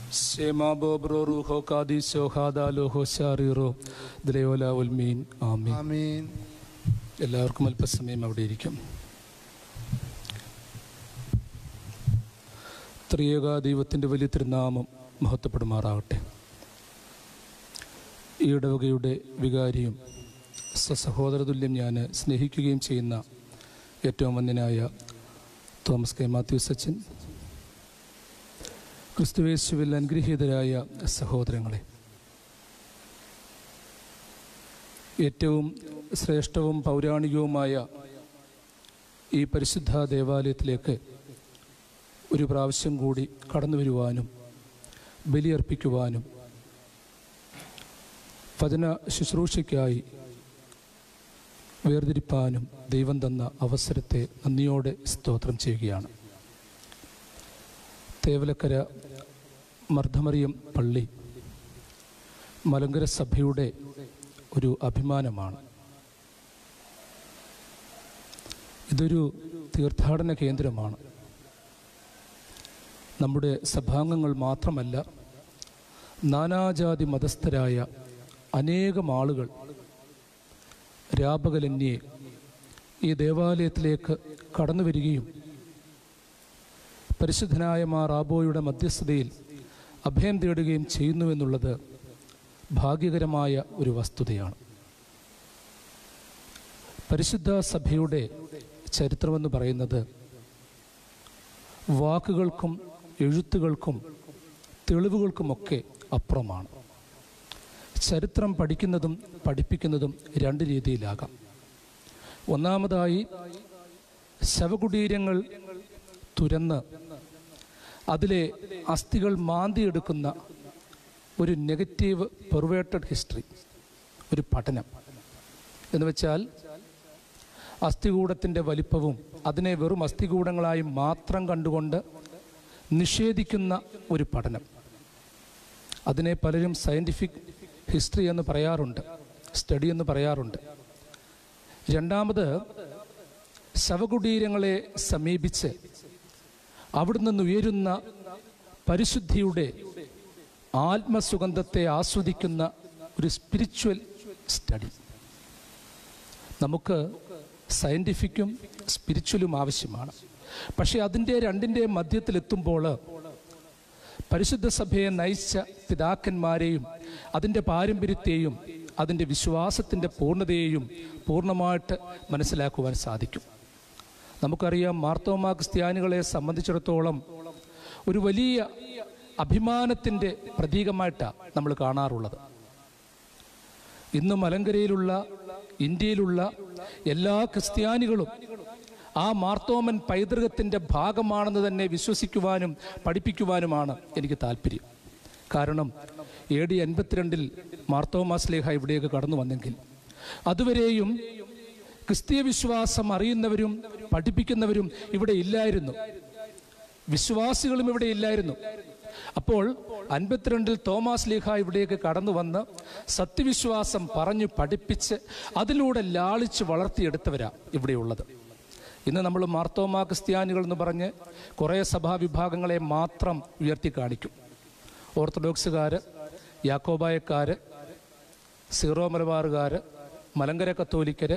Sema bobro ruho kadiso ഹാദാലോഹോ ശാറിറോ ദ്രയോല ഉൽമീൻ ആമീൻ ആമീൻ എല്ലാവർക്കും അല്പസമയം അവിടെ ഇരിക്കും ത്രിയേക ദൈവത്തിൻ്റെ വലിയ തിരുനാമം മഹത്വപ്പെടുമാറാകട്ടെ ഈ ഇടവകയുടെ വികാരിയും സഹോദരതുല്യം ഞാൻ സ്നേഹിക്കുകയും ചെയ്യുന്ന ഏറ്റവും വന്യനായ തോമസ് കെ മാത്യൂസ് അച്ഛൻ ക്രിസ്തുവേശുവിൽ അനുഗ്രഹീതരായ സഹോദരങ്ങളെ ഏറ്റവും ശ്രേഷ്ഠവും പൗരാണികവുമായ ഈ പരിശുദ്ധ ദേവാലയത്തിലേക്ക് ഒരു പ്രാവശ്യം കൂടി കടന്നു വരുവാനും ബലിയർപ്പിക്കുവാനും വചന ശുശ്രൂഷയ്ക്കായി വേർതിരിപ്പാനും ദൈവം തന്ന അവസരത്തെ നന്ദിയോടെ സ്തോത്രം ചെയ്യുകയാണ് തേവലക്കര മർദ്ദമറിയം പള്ളി മലങ്കര സഭയുടെ ഒരു അഭിമാനമാണ് ഇതൊരു തീർത്ഥാടന കേന്ദ്രമാണ് നമ്മുടെ സഭാംഗങ്ങൾ മാത്രമല്ല നാനാജാതി മതസ്ഥരായ അനേകം ആളുകൾ രാപകലന്യെ ഈ ദേവാലയത്തിലേക്ക് കടന്നു വരികയും പരിശുദ്ധനായ മാ റാബോയുടെ മധ്യസ്ഥതയിൽ അഭയം തേടുകയും ചെയ്യുന്നുവെന്നുള്ളത് ഭാഗ്യകരമായ ഒരു വസ്തുതയാണ് പരിശുദ്ധ സഭയുടെ ചരിത്രമെന്ന് പറയുന്നത് വാക്കുകൾക്കും എഴുത്തുകൾക്കും തെളിവുകൾക്കുമൊക്കെ അപ്പുറമാണ് ചരിത്രം പഠിക്കുന്നതും പഠിപ്പിക്കുന്നതും രണ്ട് രീതിയിലാകാം ഒന്നാമതായി ശവകുടീരങ്ങൾ തുരന്ന് അതിലെ അസ്ഥികൾ മാന്തിയെടുക്കുന്ന ഒരു നെഗറ്റീവ് പെർവേട്ടഡ് ഹിസ്റ്ററി ഒരു പഠനം എന്ന് വെച്ചാൽ അസ്ഥികൂടത്തിൻ്റെ വലിപ്പവും അതിനെ വെറും അസ്ഥികൂടങ്ങളായി മാത്രം കണ്ടുകൊണ്ട് നിഷേധിക്കുന്ന ഒരു പഠനം അതിനെ പലരും സയൻറ്റിഫിക് ഹിസ്റ്ററി എന്ന് പറയാറുണ്ട് സ്റ്റഡി എന്ന് പറയാറുണ്ട് രണ്ടാമത് ശവകുടീരങ്ങളെ സമീപിച്ച് അവിടെ നിന്ന് ഉയരുന്ന പരിശുദ്ധിയുടെ ആത്മസുഗന്ധത്തെ ആസ്വദിക്കുന്ന ഒരു സ്പിരിച്വൽ സ്റ്റഡി നമുക്ക് സയൻറ്റിഫിക്കും സ്പിരിച്വലും ആവശ്യമാണ് പക്ഷേ അതിൻ്റെ രണ്ടിൻ്റെ മധ്യത്തിലെത്തുമ്പോൾ പരിശുദ്ധ സഭയെ നയിച്ച പിതാക്കന്മാരെയും അതിൻ്റെ പാരമ്പര്യത്തെയും അതിൻ്റെ വിശ്വാസത്തിൻ്റെ പൂർണ്ണതയെയും പൂർണ്ണമായിട്ട് മനസ്സിലാക്കുവാൻ സാധിക്കും നമുക്കറിയാം മാർത്തോമാ ക്രിസ്ത്യാനികളെ സംബന്ധിച്ചിടത്തോളം ഒരു വലിയ അഭിമാനത്തിൻ്റെ പ്രതീകമായിട്ടാണ് നമ്മൾ കാണാറുള്ളത് ഇന്ന് മലങ്കരയിലുള്ള ഇന്ത്യയിലുള്ള എല്ലാ ക്രിസ്ത്യാനികളും ആ മാർത്തോമൻ പൈതൃകത്തിൻ്റെ ഭാഗമാണെന്ന് തന്നെ വിശ്വസിക്കുവാനും പഠിപ്പിക്കുവാനുമാണ് എനിക്ക് താല്പര്യം കാരണം എ ഡി എൺപത്തിരണ്ടിൽ മാർത്തോമാസ്ലേഹ ഇവിടേക്ക് കടന്നു വന്നെങ്കിൽ അതുവരെയും ക്രിസ്തീയ വിശ്വാസം അറിയുന്നവരും പഠിപ്പിക്കുന്നവരും ഇവിടെ ഇല്ലായിരുന്നു വിശ്വാസികളും ഇവിടെ ഇല്ലായിരുന്നു അപ്പോൾ അൻപത്തിരണ്ടിൽ തോമാസ് ലീഹ ഇവിടേക്ക് കടന്നു വന്ന് സത്യവിശ്വാസം പറഞ്ഞു പഠിപ്പിച്ച് അതിലൂടെ ലാളിച്ച് വളർത്തിയെടുത്തവരാ ഇവിടെയുള്ളത് ഇന്ന് നമ്മൾ മാർത്തോമാ ക്രിസ്ത്യാനികൾ എന്ന് പറഞ്ഞ് കുറേ സഭാവിഭാഗങ്ങളെ മാത്രം ഉയർത്തി കാണിക്കും ഓർത്തഡോക്സുകാർ യാക്കോബായക്കാർ സീറോ മലബാറുകാർ മലങ്കര കത്തോലിക്കർ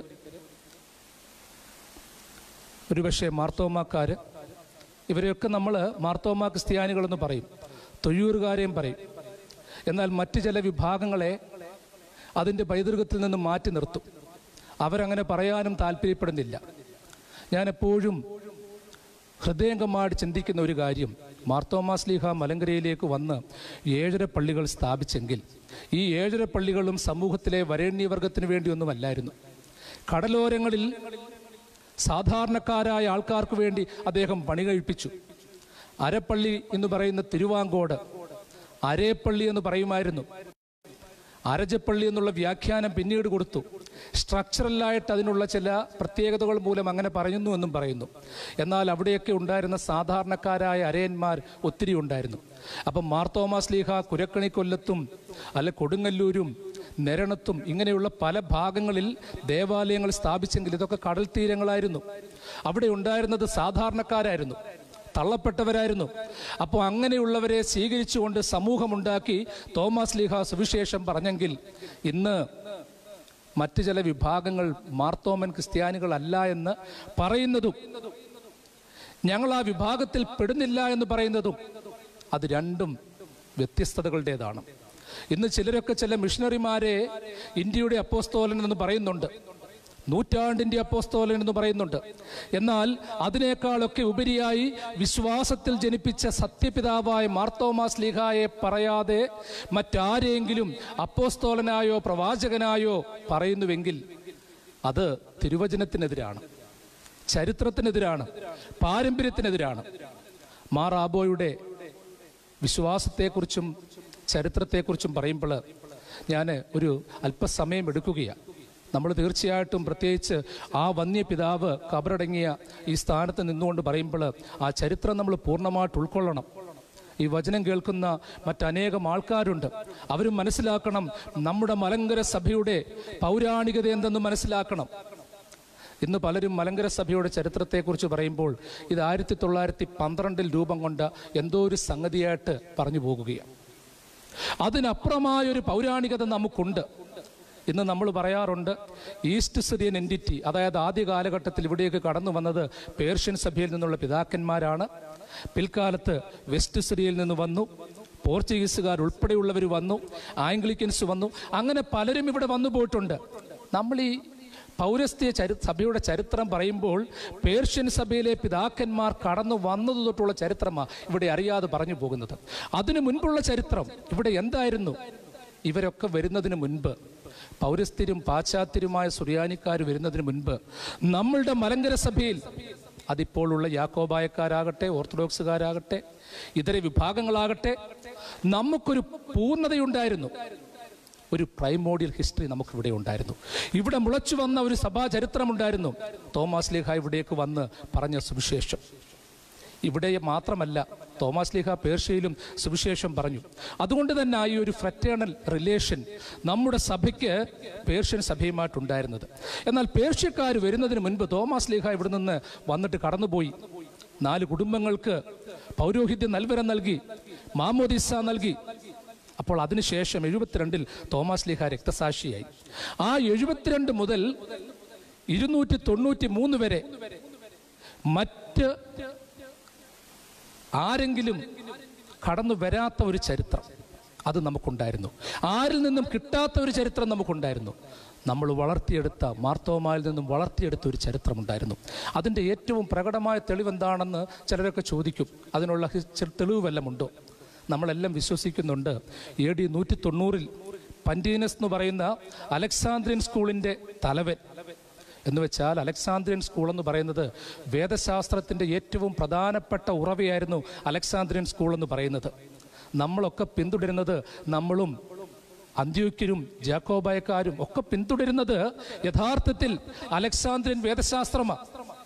ഒരുപക്ഷെ മാർത്തോമാക്കാർ ഇവരെയൊക്കെ നമ്മൾ മാർത്തോമാ ക്രിസ്ത്യാനികളെന്ന് പറയും തൊഴിയൂറുകാരെയും പറയും എന്നാൽ മറ്റ് ചില വിഭാഗങ്ങളെ അതിൻ്റെ പൈതൃകത്തിൽ നിന്ന് മാറ്റി നിർത്തും അവരങ്ങനെ പറയാനും താല്പര്യപ്പെടുന്നില്ല ഞാൻ എപ്പോഴും ഹൃദയംഗമായിട്ട് ചിന്തിക്കുന്ന ഒരു കാര്യം മാർത്തോമാസ്ലിഹ മലങ്കരയിലേക്ക് വന്ന് ഏഴര പള്ളികൾ സ്ഥാപിച്ചെങ്കിൽ ഈ ഏഴര പള്ളികളും സമൂഹത്തിലെ വരേണ്യവർഗത്തിന് വേണ്ടിയൊന്നുമല്ലായിരുന്നു കടലോരങ്ങളിൽ സാധാരണക്കാരായ ആൾക്കാർക്ക് വേണ്ടി അദ്ദേഹം പണി കഴിപ്പിച്ചു അരപ്പള്ളി എന്ന് പറയുന്ന തിരുവാങ്കോട് അരേപ്പള്ളി എന്ന് പറയുമായിരുന്നു അരജപ്പള്ളി എന്നുള്ള വ്യാഖ്യാനം പിന്നീട് കൊടുത്തു സ്ട്രക്ചറലായിട്ട് അതിനുള്ള ചില പ്രത്യേകതകൾ മൂലം അങ്ങനെ പറയുന്നു എന്നും പറയുന്നു എന്നാൽ അവിടെയൊക്കെ ഉണ്ടായിരുന്ന സാധാരണക്കാരായ അരയന്മാർ ഒത്തിരി ഉണ്ടായിരുന്നു അപ്പം മാർത്തോമാസ് ലീഹ കുരക്കണി കൊല്ലത്തും അല്ല കൊടുങ്ങല്ലൂരും നിരണത്തും ഇങ്ങനെയുള്ള പല ഭാഗങ്ങളിൽ ദേവാലയങ്ങൾ സ്ഥാപിച്ചെങ്കിൽ ഇതൊക്കെ കടൽ തീരങ്ങളായിരുന്നു അവിടെ ഉണ്ടായിരുന്നത് സാധാരണക്കാരായിരുന്നു തള്ളപ്പെട്ടവരായിരുന്നു അപ്പോൾ അങ്ങനെയുള്ളവരെ സ്വീകരിച്ചുകൊണ്ട് സമൂഹമുണ്ടാക്കി തോമസ് ലീഹ സുവിശേഷം പറഞ്ഞെങ്കിൽ ഇന്ന് മറ്റു ചില വിഭാഗങ്ങൾ മാർത്തോമൻ ക്രിസ്ത്യാനികളല്ല എന്ന് പറയുന്നതും ഞങ്ങൾ ആ വിഭാഗത്തിൽ പെടുന്നില്ല എന്ന് പറയുന്നതും അത് രണ്ടും വ്യത്യസ്തതകളുടേതാണ് ഇന്ന് ചിലരൊക്കെ ചില മിഷണറിമാരെ ഇന്ത്യയുടെ അപ്പോസ്തോലൻ എന്ന് പറയുന്നുണ്ട് നൂറ്റാണ്ടിന്റെ അപ്പോസ്തോലൻ എന്ന് പറയുന്നുണ്ട് എന്നാൽ അതിനേക്കാളൊക്കെ ഉപരിയായി വിശ്വാസത്തിൽ ജനിപ്പിച്ച സത്യപിതാവായ മാർത്തോമാസ് ലീഹായെ പറയാതെ മറ്റാരെങ്കിലും അപ്പോസ്തോലനായോ പ്രവാചകനായോ പറയുന്നുവെങ്കിൽ അത് തിരുവചനത്തിനെതിരാണ് ചരിത്രത്തിനെതിരാണ് പാരമ്പര്യത്തിനെതിരാണ് മാർ ആബോയുടെ വിശ്വാസത്തെക്കുറിച്ചും ചരിത്രത്തെക്കുറിച്ചും പറയുമ്പോൾ ഞാൻ ഒരു അല്പസമയം എടുക്കുകയാണ് നമ്മൾ തീർച്ചയായിട്ടും പ്രത്യേകിച്ച് ആ വന്യപിതാവ് കബറടങ്ങിയ ഈ സ്ഥാനത്ത് നിന്നുകൊണ്ട് പറയുമ്പോൾ ആ ചരിത്രം നമ്മൾ പൂർണ്ണമായിട്ട് ഉൾക്കൊള്ളണം ഈ വചനം കേൾക്കുന്ന മറ്റനേകം ആൾക്കാരുണ്ട് അവരും മനസ്സിലാക്കണം നമ്മുടെ മലങ്കര സഭയുടെ പൗരാണികത എന്തെന്ന് മനസ്സിലാക്കണം ഇന്ന് പലരും മലങ്കര സഭയുടെ ചരിത്രത്തെക്കുറിച്ച് പറയുമ്പോൾ ഇത് ആയിരത്തി തൊള്ളായിരത്തി പന്ത്രണ്ടിൽ രൂപം കൊണ്ട എന്തോ ഒരു സംഗതിയായിട്ട് പറഞ്ഞു പോകുകയാണ് അതിനപ്പുറമായൊരു പൗരാണികത നമുക്കുണ്ട് ഇന്ന് നമ്മൾ പറയാറുണ്ട് ഈസ്റ്റ് സിറിയൻ എൻറ്റിറ്റി അതായത് ആദ്യ കാലഘട്ടത്തിൽ ഇവിടേക്ക് കടന്നു വന്നത് പേർഷ്യൻ സഭയിൽ നിന്നുള്ള പിതാക്കന്മാരാണ് പിൽക്കാലത്ത് വെസ്റ്റ് സിറിയയിൽ നിന്ന് വന്നു പോർച്ചുഗീസുകാർ ഉൾപ്പെടെയുള്ളവർ വന്നു ആംഗ്ലിക്കൻസ് വന്നു അങ്ങനെ പലരും ഇവിടെ വന്നു പോയിട്ടുണ്ട് നമ്മൾ ഈ പൗരസ്ത്യ ചരി സഭയുടെ ചരിത്രം പറയുമ്പോൾ പേർഷ്യൻ സഭയിലെ പിതാക്കന്മാർ കടന്നു വന്നത് തൊട്ടുള്ള ചരിത്രമാണ് ഇവിടെ അറിയാതെ പറഞ്ഞു പോകുന്നത് അതിനു മുൻപുള്ള ചരിത്രം ഇവിടെ എന്തായിരുന്നു ഇവരൊക്കെ വരുന്നതിന് മുൻപ് പൗരസ്ഥരും പാശ്ചാത്യരുമായ സുറിയാനിക്കാർ വരുന്നതിന് മുൻപ് നമ്മളുടെ മലങ്കര സഭയിൽ അതിപ്പോഴുള്ള യാക്കോബായക്കാരാകട്ടെ ഓർത്തഡോക്സുകാരാകട്ടെ ഇതര വിഭാഗങ്ങളാകട്ടെ നമുക്കൊരു പൂർണ്ണതയുണ്ടായിരുന്നു ഒരു പ്രൈമോഡിയൽ ഹിസ്റ്ററി നമുക്കിവിടെ ഉണ്ടായിരുന്നു ഇവിടെ മുളച്ചു വന്ന ഒരു സഭാ ചരിത്രമുണ്ടായിരുന്നു തോമസ് ലീഹ ഇവിടേക്ക് വന്ന് പറഞ്ഞ സുവിശേഷം ഇവിടെ മാത്രമല്ല തോമസ് ലീഹ പേർഷ്യയിലും സുവിശേഷം പറഞ്ഞു അതുകൊണ്ട് തന്നെ ആ ഈ ഒരു ഫ്രറ്റേണൽ റിലേഷൻ നമ്മുടെ സഭയ്ക്ക് പേർഷ്യൻ സഭയുമായിട്ടുണ്ടായിരുന്നത് എന്നാൽ പേർഷ്യക്കാർ വരുന്നതിന് മുൻപ് തോമസ് ലീഹ ഇവിടെ നിന്ന് വന്നിട്ട് കടന്നുപോയി നാല് കുടുംബങ്ങൾക്ക് പൗരോഹിത്യം നൽവരം നൽകി മാമോദിസ നൽകി അപ്പോൾ അതിനുശേഷം എഴുപത്തിരണ്ടിൽ തോമസ് ലീഹ രക്തസാക്ഷിയായി ആ എഴുപത്തിരണ്ട് മുതൽ ഇരുന്നൂറ്റി തൊണ്ണൂറ്റി മൂന്ന് വരെ മറ്റ് ആരെങ്കിലും കടന്നു വരാത്ത ഒരു ചരിത്രം അത് നമുക്കുണ്ടായിരുന്നു ആരിൽ നിന്നും കിട്ടാത്ത ഒരു ചരിത്രം നമുക്കുണ്ടായിരുന്നു നമ്മൾ വളർത്തിയെടുത്ത മാർത്തോമായിൽ നിന്നും വളർത്തിയെടുത്ത ഒരു ചരിത്രമുണ്ടായിരുന്നു അതിൻ്റെ ഏറ്റവും പ്രകടമായ തെളിവെന്താണെന്ന് ചിലരൊക്കെ ചോദിക്കും അതിനുള്ള ഹി- ചെ- തെളിവ് വല്ലമുണ്ടോ നമ്മളെല്ലാം വിശ്വസിക്കുന്നുണ്ട് എ ഡി നൂറ്റി തൊണ്ണൂറിൽ പൻറ്റീനസ് എന്ന് പറയുന്ന അലക്സാന്ദ്രിയൻ സ്കൂളിൻ്റെ തലവൻ എന്ന് വെച്ചാൽ അലക്സാന്ദ്രിയൻ സ്കൂൾ എന്ന് പറയുന്നത് വേദശാസ്ത്രത്തിൻ്റെ ഏറ്റവും പ്രധാനപ്പെട്ട ഉറവയായിരുന്നു അലക്സാന്ദ്രിയൻ സ്കൂൾ എന്ന് പറയുന്നത് നമ്മളൊക്കെ പിന്തുടരുന്നത് നമ്മളും അന്ത്യോക്യരും ജാക്കോബായക്കാരും ഒക്കെ പിന്തുടരുന്നത് യഥാർത്ഥത്തിൽ അലക്സാന്ദ്രിയൻ വേദശാസ്ത്രമാണ്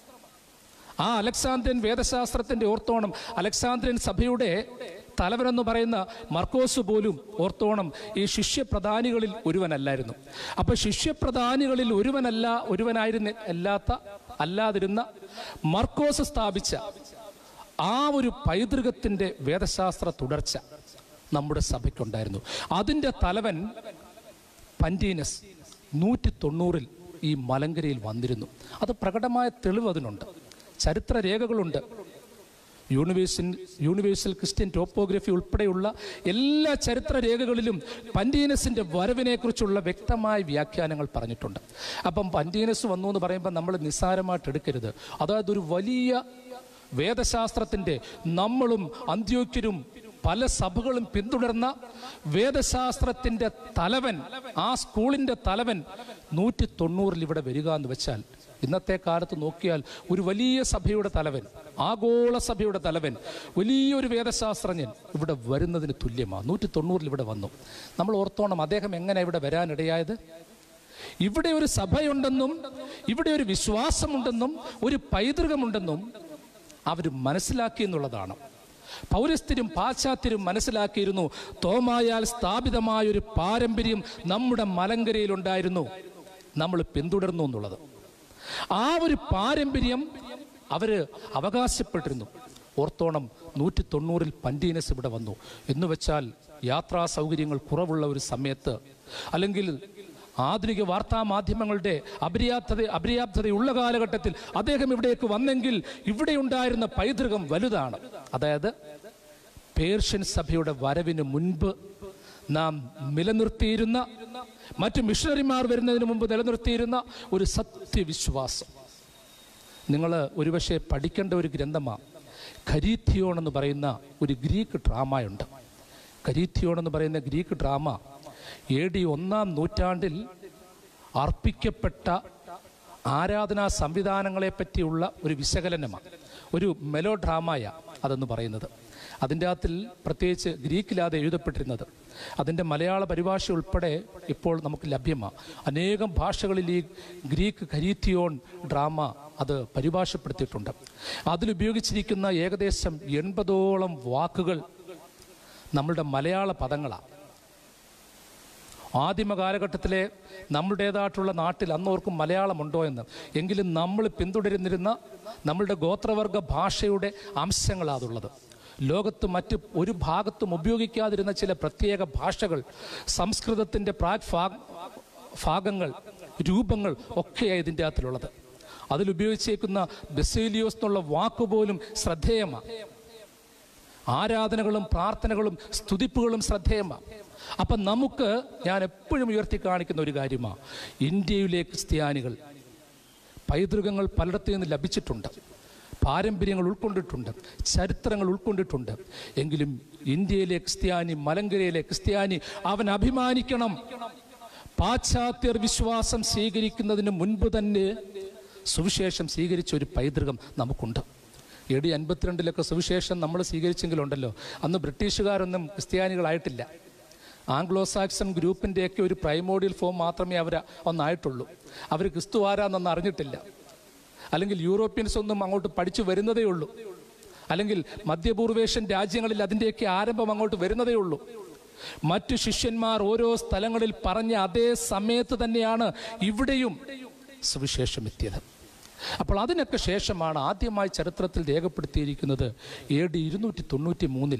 ആ അലക്സാന്ദ്രിയൻ വേദശാസ്ത്രത്തിന്റെ ഓർത്തോണം അലക്സാന്ദ്രിയൻ സഭയുടെ തലവനെന്ന് പറയുന്ന മർക്കോസ് പോലും ഓർത്തോണം ഈ ശിഷ്യപ്രധാനികളിൽ ഒരുവനല്ലായിരുന്നു അപ്പൊ ശിഷ്യപ്രധാനികളിൽ ഒരുവനല്ല ഒരുവനായിരുന്ന അല്ലാത്ത അല്ലാതിരുന്ന മർക്കോസ് സ്ഥാപിച്ച ആ ഒരു പൈതൃകത്തിന്റെ വേദശാസ്ത്ര തുടർച്ച നമ്മുടെ സഭയ്ക്കുണ്ടായിരുന്നു അതിന്റെ തലവൻ പൻറ്റീനസ് നൂറ്റി തൊണ്ണൂറിൽ ഈ മലങ്കരയിൽ വന്നിരുന്നു അത് പ്രകടമായ തെളിവ് അതിനുണ്ട് ചരിത്ര രേഖകളുണ്ട് യൂണിവേഴ്സിൻ യൂണിവേഴ്സൽ ക്രിസ്ത്യൻ ടോപ്പോഗ്രഫി ഉൾപ്പെടെയുള്ള എല്ലാ ചരിത്ര രേഖകളിലും പൻറ്റീനസിന്റെ വരവിനെക്കുറിച്ചുള്ള വ്യക്തമായ വ്യാഖ്യാനങ്ങൾ പറഞ്ഞിട്ടുണ്ട് അപ്പം പൻറ്റീനസ് വന്നു എന്ന് പറയുമ്പോൾ നമ്മൾ നിസ്സാരമായിട്ട് എടുക്കരുത് അതായത് ഒരു വലിയ വേദശാസ്ത്രത്തിന്റെ നമ്മളും അന്ത്യോക്യരും പല സഭകളും പിന്തുടർന്ന വേദശാസ്ത്രത്തിന്റെ തലവൻ ആ സ്കൂളിന്റെ തലവൻ നൂറ്റി തൊണ്ണൂറിൽ ഇവിടെ വരിക എന്ന് വെച്ചാൽ ഇന്നത്തെ കാലത്ത് നോക്കിയാൽ ഒരു വലിയ സഭയുടെ തലവൻ ആഗോള സഭയുടെ തലവൻ വലിയൊരു വേദശാസ്ത്രജ്ഞൻ ഇവിടെ വരുന്നതിന് തുല്യമാണ് നൂറ്റി തൊണ്ണൂറിൽ ഇവിടെ വന്നു നമ്മൾ ഓർത്തോണം അദ്ദേഹം എങ്ങനെ ഇവിടെ വരാനിടയായത് ഇവിടെ ഒരു സഭയുണ്ടെന്നും ഇവിടെ ഒരു വിശ്വാസമുണ്ടെന്നും ഒരു പൈതൃകമുണ്ടെന്നും അവർ മനസ്സിലാക്കി എന്നുള്ളതാണ് പൗരസ്ഥരും പാശ്ചാത്യരും മനസ്സിലാക്കിയിരുന്നു തോമായാൽ സ്ഥാപിതമായ ഒരു പാരമ്പര്യം നമ്മുടെ മലങ്കരയിലുണ്ടായിരുന്നു നമ്മൾ പിന്തുടർന്നു എന്നുള്ളത് ആ ഒരു പാരമ്പര്യം അവര് അവകാശപ്പെട്ടിരുന്നു ഓർത്തോണം നൂറ്റി തൊണ്ണൂറിൽ പൻറ്റീനസ് ഇവിടെ വന്നു എന്ന് വെച്ചാൽ യാത്രാ സൗകര്യങ്ങൾ കുറവുള്ള ഒരു സമയത്ത് അല്ലെങ്കിൽ ആധുനിക വാർത്താ മാധ്യമങ്ങളുടെ അപര്യാപ്തത അപര്യാപ്തതയുള്ള കാലഘട്ടത്തിൽ അദ്ദേഹം ഇവിടേക്ക് വന്നെങ്കിൽ ഇവിടെ ഉണ്ടായിരുന്ന പൈതൃകം വലുതാണ് അതായത് പേർഷ്യൻ സഭയുടെ വരവിന് മുൻപ് നാം നിലനിർത്തിയിരുന്ന മറ്റു മിഷണറിമാർ വരുന്നതിന് മുമ്പ് നിലനിർത്തിയിരുന്ന ഒരു സത്യവിശ്വാസം നിങ്ങൾ ഒരുപക്ഷെ പഠിക്കേണ്ട ഒരു ഗ്രന്ഥമാണ് ഖരീത്തിയോൺ എന്ന് പറയുന്ന ഒരു ഗ്രീക്ക് ഡ്രാമയുണ്ട് ഖരീത്തിയോൺ എന്ന് പറയുന്ന ഗ്രീക്ക് ഡ്രാമ എ ഡി ഒന്നാം നൂറ്റാണ്ടിൽ അർപ്പിക്കപ്പെട്ട ആരാധനാ സംവിധാനങ്ങളെ പറ്റിയുള്ള ഒരു വിശകലനമാണ് ഒരു മെലോ ഡ്രാമായ അതെന്ന് പറയുന്നത് അതിൻ്റെ അകത്തിൽ പ്രത്യേകിച്ച് ഗ്രീക്കിലാതെ എഴുതപ്പെട്ടിരുന്നത് അതിൻ്റെ മലയാള പരിഭാഷ ഉൾപ്പെടെ ഇപ്പോൾ നമുക്ക് ലഭ്യമാണ് അനേകം ഭാഷകളിൽ ഈ ഗ്രീക്ക് ഖരീത്തിയോൺ ഡ്രാമ അത് പരിഭാഷപ്പെടുത്തിയിട്ടുണ്ട് അതിലുപയോഗിച്ചിരിക്കുന്ന ഏകദേശം എൺപതോളം വാക്കുകൾ നമ്മളുടെ മലയാള പദങ്ങളാണ് ആദിമ കാലഘട്ടത്തിലെ നമ്മുടേതായിട്ടുള്ള നാട്ടിൽ അന്നോർക്കും മലയാളമുണ്ടോ എന്ന് എങ്കിലും നമ്മൾ പിന്തുടരുന്നിരുന്ന നമ്മളുടെ ഗോത്രവർഗ ഭാഷയുടെ അംശങ്ങളാണ് അതുള്ളത് ലോകത്ത് മറ്റ് ഒരു ഭാഗത്തും ഉപയോഗിക്കാതിരുന്ന ചില പ്രത്യേക ഭാഷകൾ സംസ്കൃതത്തിൻ്റെ പ്രാഗ് ഭാഗ ഭാഗങ്ങൾ രൂപങ്ങൾ ഒക്കെയാണ് ഇതിൻ്റെ അകത്തിലുള്ളത് അതിലുപയോഗിച്ചേക്കുന്ന ബെസേലിയോസ് എന്നുള്ള വാക്കുപോലും ശ്രദ്ധേയമാണ് ആരാധനകളും പ്രാർത്ഥനകളും സ്തുതിപ്പുകളും ശ്രദ്ധേയമാണ് അപ്പം നമുക്ക് ഞാൻ എപ്പോഴും ഉയർത്തി കാണിക്കുന്ന ഒരു കാര്യമാണ് ഇന്ത്യയിലെ ക്രിസ്ത്യാനികൾ പൈതൃകങ്ങൾ പലയിടത്തു നിന്ന് ലഭിച്ചിട്ടുണ്ട് പാരമ്പര്യങ്ങൾ ഉൾക്കൊണ്ടിട്ടുണ്ട് ചരിത്രങ്ങൾ ഉൾക്കൊണ്ടിട്ടുണ്ട് എങ്കിലും ഇന്ത്യയിലെ ക്രിസ്ത്യാനി മലങ്കരയിലെ ക്രിസ്ത്യാനി അവൻ അഭിമാനിക്കണം പാശ്ചാത്യർ വിശ്വാസം സ്വീകരിക്കുന്നതിന് മുൻപ് തന്നെ സുവിശേഷം സ്വീകരിച്ച ഒരു പൈതൃകം നമുക്കുണ്ട് എ ഡി അൻപത്തിരണ്ടിലൊക്കെ സുവിശേഷം നമ്മൾ സ്വീകരിച്ചെങ്കിലുണ്ടല്ലോ അന്ന് ബ്രിട്ടീഷുകാരൊന്നും ക്രിസ്ത്യാനികളായിട്ടില്ല ആംഗ്ലോ സാക്സൺ ഗ്രൂപ്പിൻ്റെയൊക്കെ ഒരു പ്രൈമോഡിയൽ ഫോം മാത്രമേ അവർ ഒന്നായിട്ടുള്ളൂ അവർ ക്രിസ്തു ആരാന്നൊന്നും അറിഞ്ഞിട്ടില്ല അല്ലെങ്കിൽ യൂറോപ്യൻസ് ഒന്നും അങ്ങോട്ട് പഠിച്ചു വരുന്നതേ ഉള്ളൂ അല്ലെങ്കിൽ മധ്യപൂർവേഷ്യൻ രാജ്യങ്ങളിൽ അതിൻ്റെയൊക്കെ ആരംഭം അങ്ങോട്ട് വരുന്നതേ ഉള്ളൂ മറ്റു ശിഷ്യന്മാർ ഓരോ സ്ഥലങ്ങളിൽ പറഞ്ഞ അതേ സമയത്ത് തന്നെയാണ് ഇവിടെയും സുവിശേഷം എത്തിയത് അപ്പോൾ അതിനൊക്കെ ശേഷമാണ് ആദ്യമായി ചരിത്രത്തിൽ രേഖപ്പെടുത്തിയിരിക്കുന്നത് എ ഡി ഇരുന്നൂറ്റി തൊണ്ണൂറ്റി മൂന്നിൽ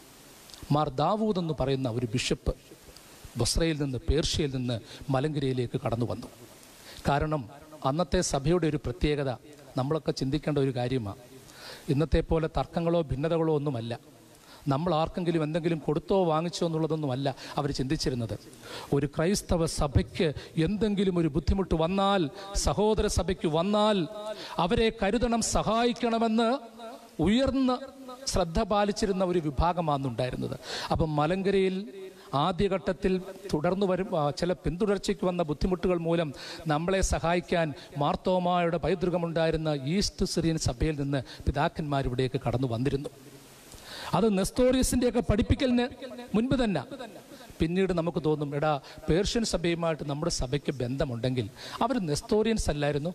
മാർ ദാവൂദ് എന്ന് പറയുന്ന ഒരു ബിഷപ്പ് ബൊസ്രയിൽ നിന്ന് പേർഷ്യയിൽ നിന്ന് മലങ്കരയിലേക്ക് കടന്നു വന്നു കാരണം അന്നത്തെ സഭയുടെ ഒരു പ്രത്യേകത നമ്മളൊക്കെ ചിന്തിക്കേണ്ട ഒരു കാര്യമാണ് ഇന്നത്തെ പോലെ തർക്കങ്ങളോ ഭിന്നതകളോ ഒന്നുമല്ല നമ്മൾ ആർക്കെങ്കിലും എന്തെങ്കിലും കൊടുത്തോ വാങ്ങിച്ചോ എന്നുള്ളതൊന്നുമല്ല അവർ ചിന്തിച്ചിരുന്നത് ഒരു ക്രൈസ്തവ സഭയ്ക്ക് എന്തെങ്കിലും ഒരു ബുദ്ധിമുട്ട് വന്നാൽ സഹോദര സഭയ്ക്ക് വന്നാൽ അവരെ കരുതണം സഹായിക്കണമെന്ന് ഉയർന്ന് ശ്രദ്ധ പാലിച്ചിരുന്ന ഒരു വിഭാഗമാണ് അപ്പം മലങ്കരയിൽ ആദ്യഘട്ടത്തിൽ തുടർന്നു വരും ആ, ചില പിന്തുടർച്ചയ്ക്ക് വന്ന ബുദ്ധിമുട്ടുകൾ മൂലം നമ്മളെ സഹായിക്കാൻ മാർത്തോമായുടെ പൈതൃകമുണ്ടായിരുന്ന ഈസ്റ്റ് സിറിയൻ സഭയിൽ നിന്ന് പിതാക്കന്മാരിവിടേക്ക് കടന്നു വന്നിരുന്നു അത് നെസ്തോറിയസിന്റെ ഒക്കെ പഠിപ്പിക്കലിന് മുൻപ് തന്നെ പിന്നീട് നമുക്ക് തോന്നും എടാ പേർഷ്യൻ സഭയുമായിട്ട് നമ്മുടെ സഭയ്ക്ക് ബന്ധമുണ്ടെങ്കിൽ അവർ നെസ്തോറിയൻസ് അല്ലായിരുന്നു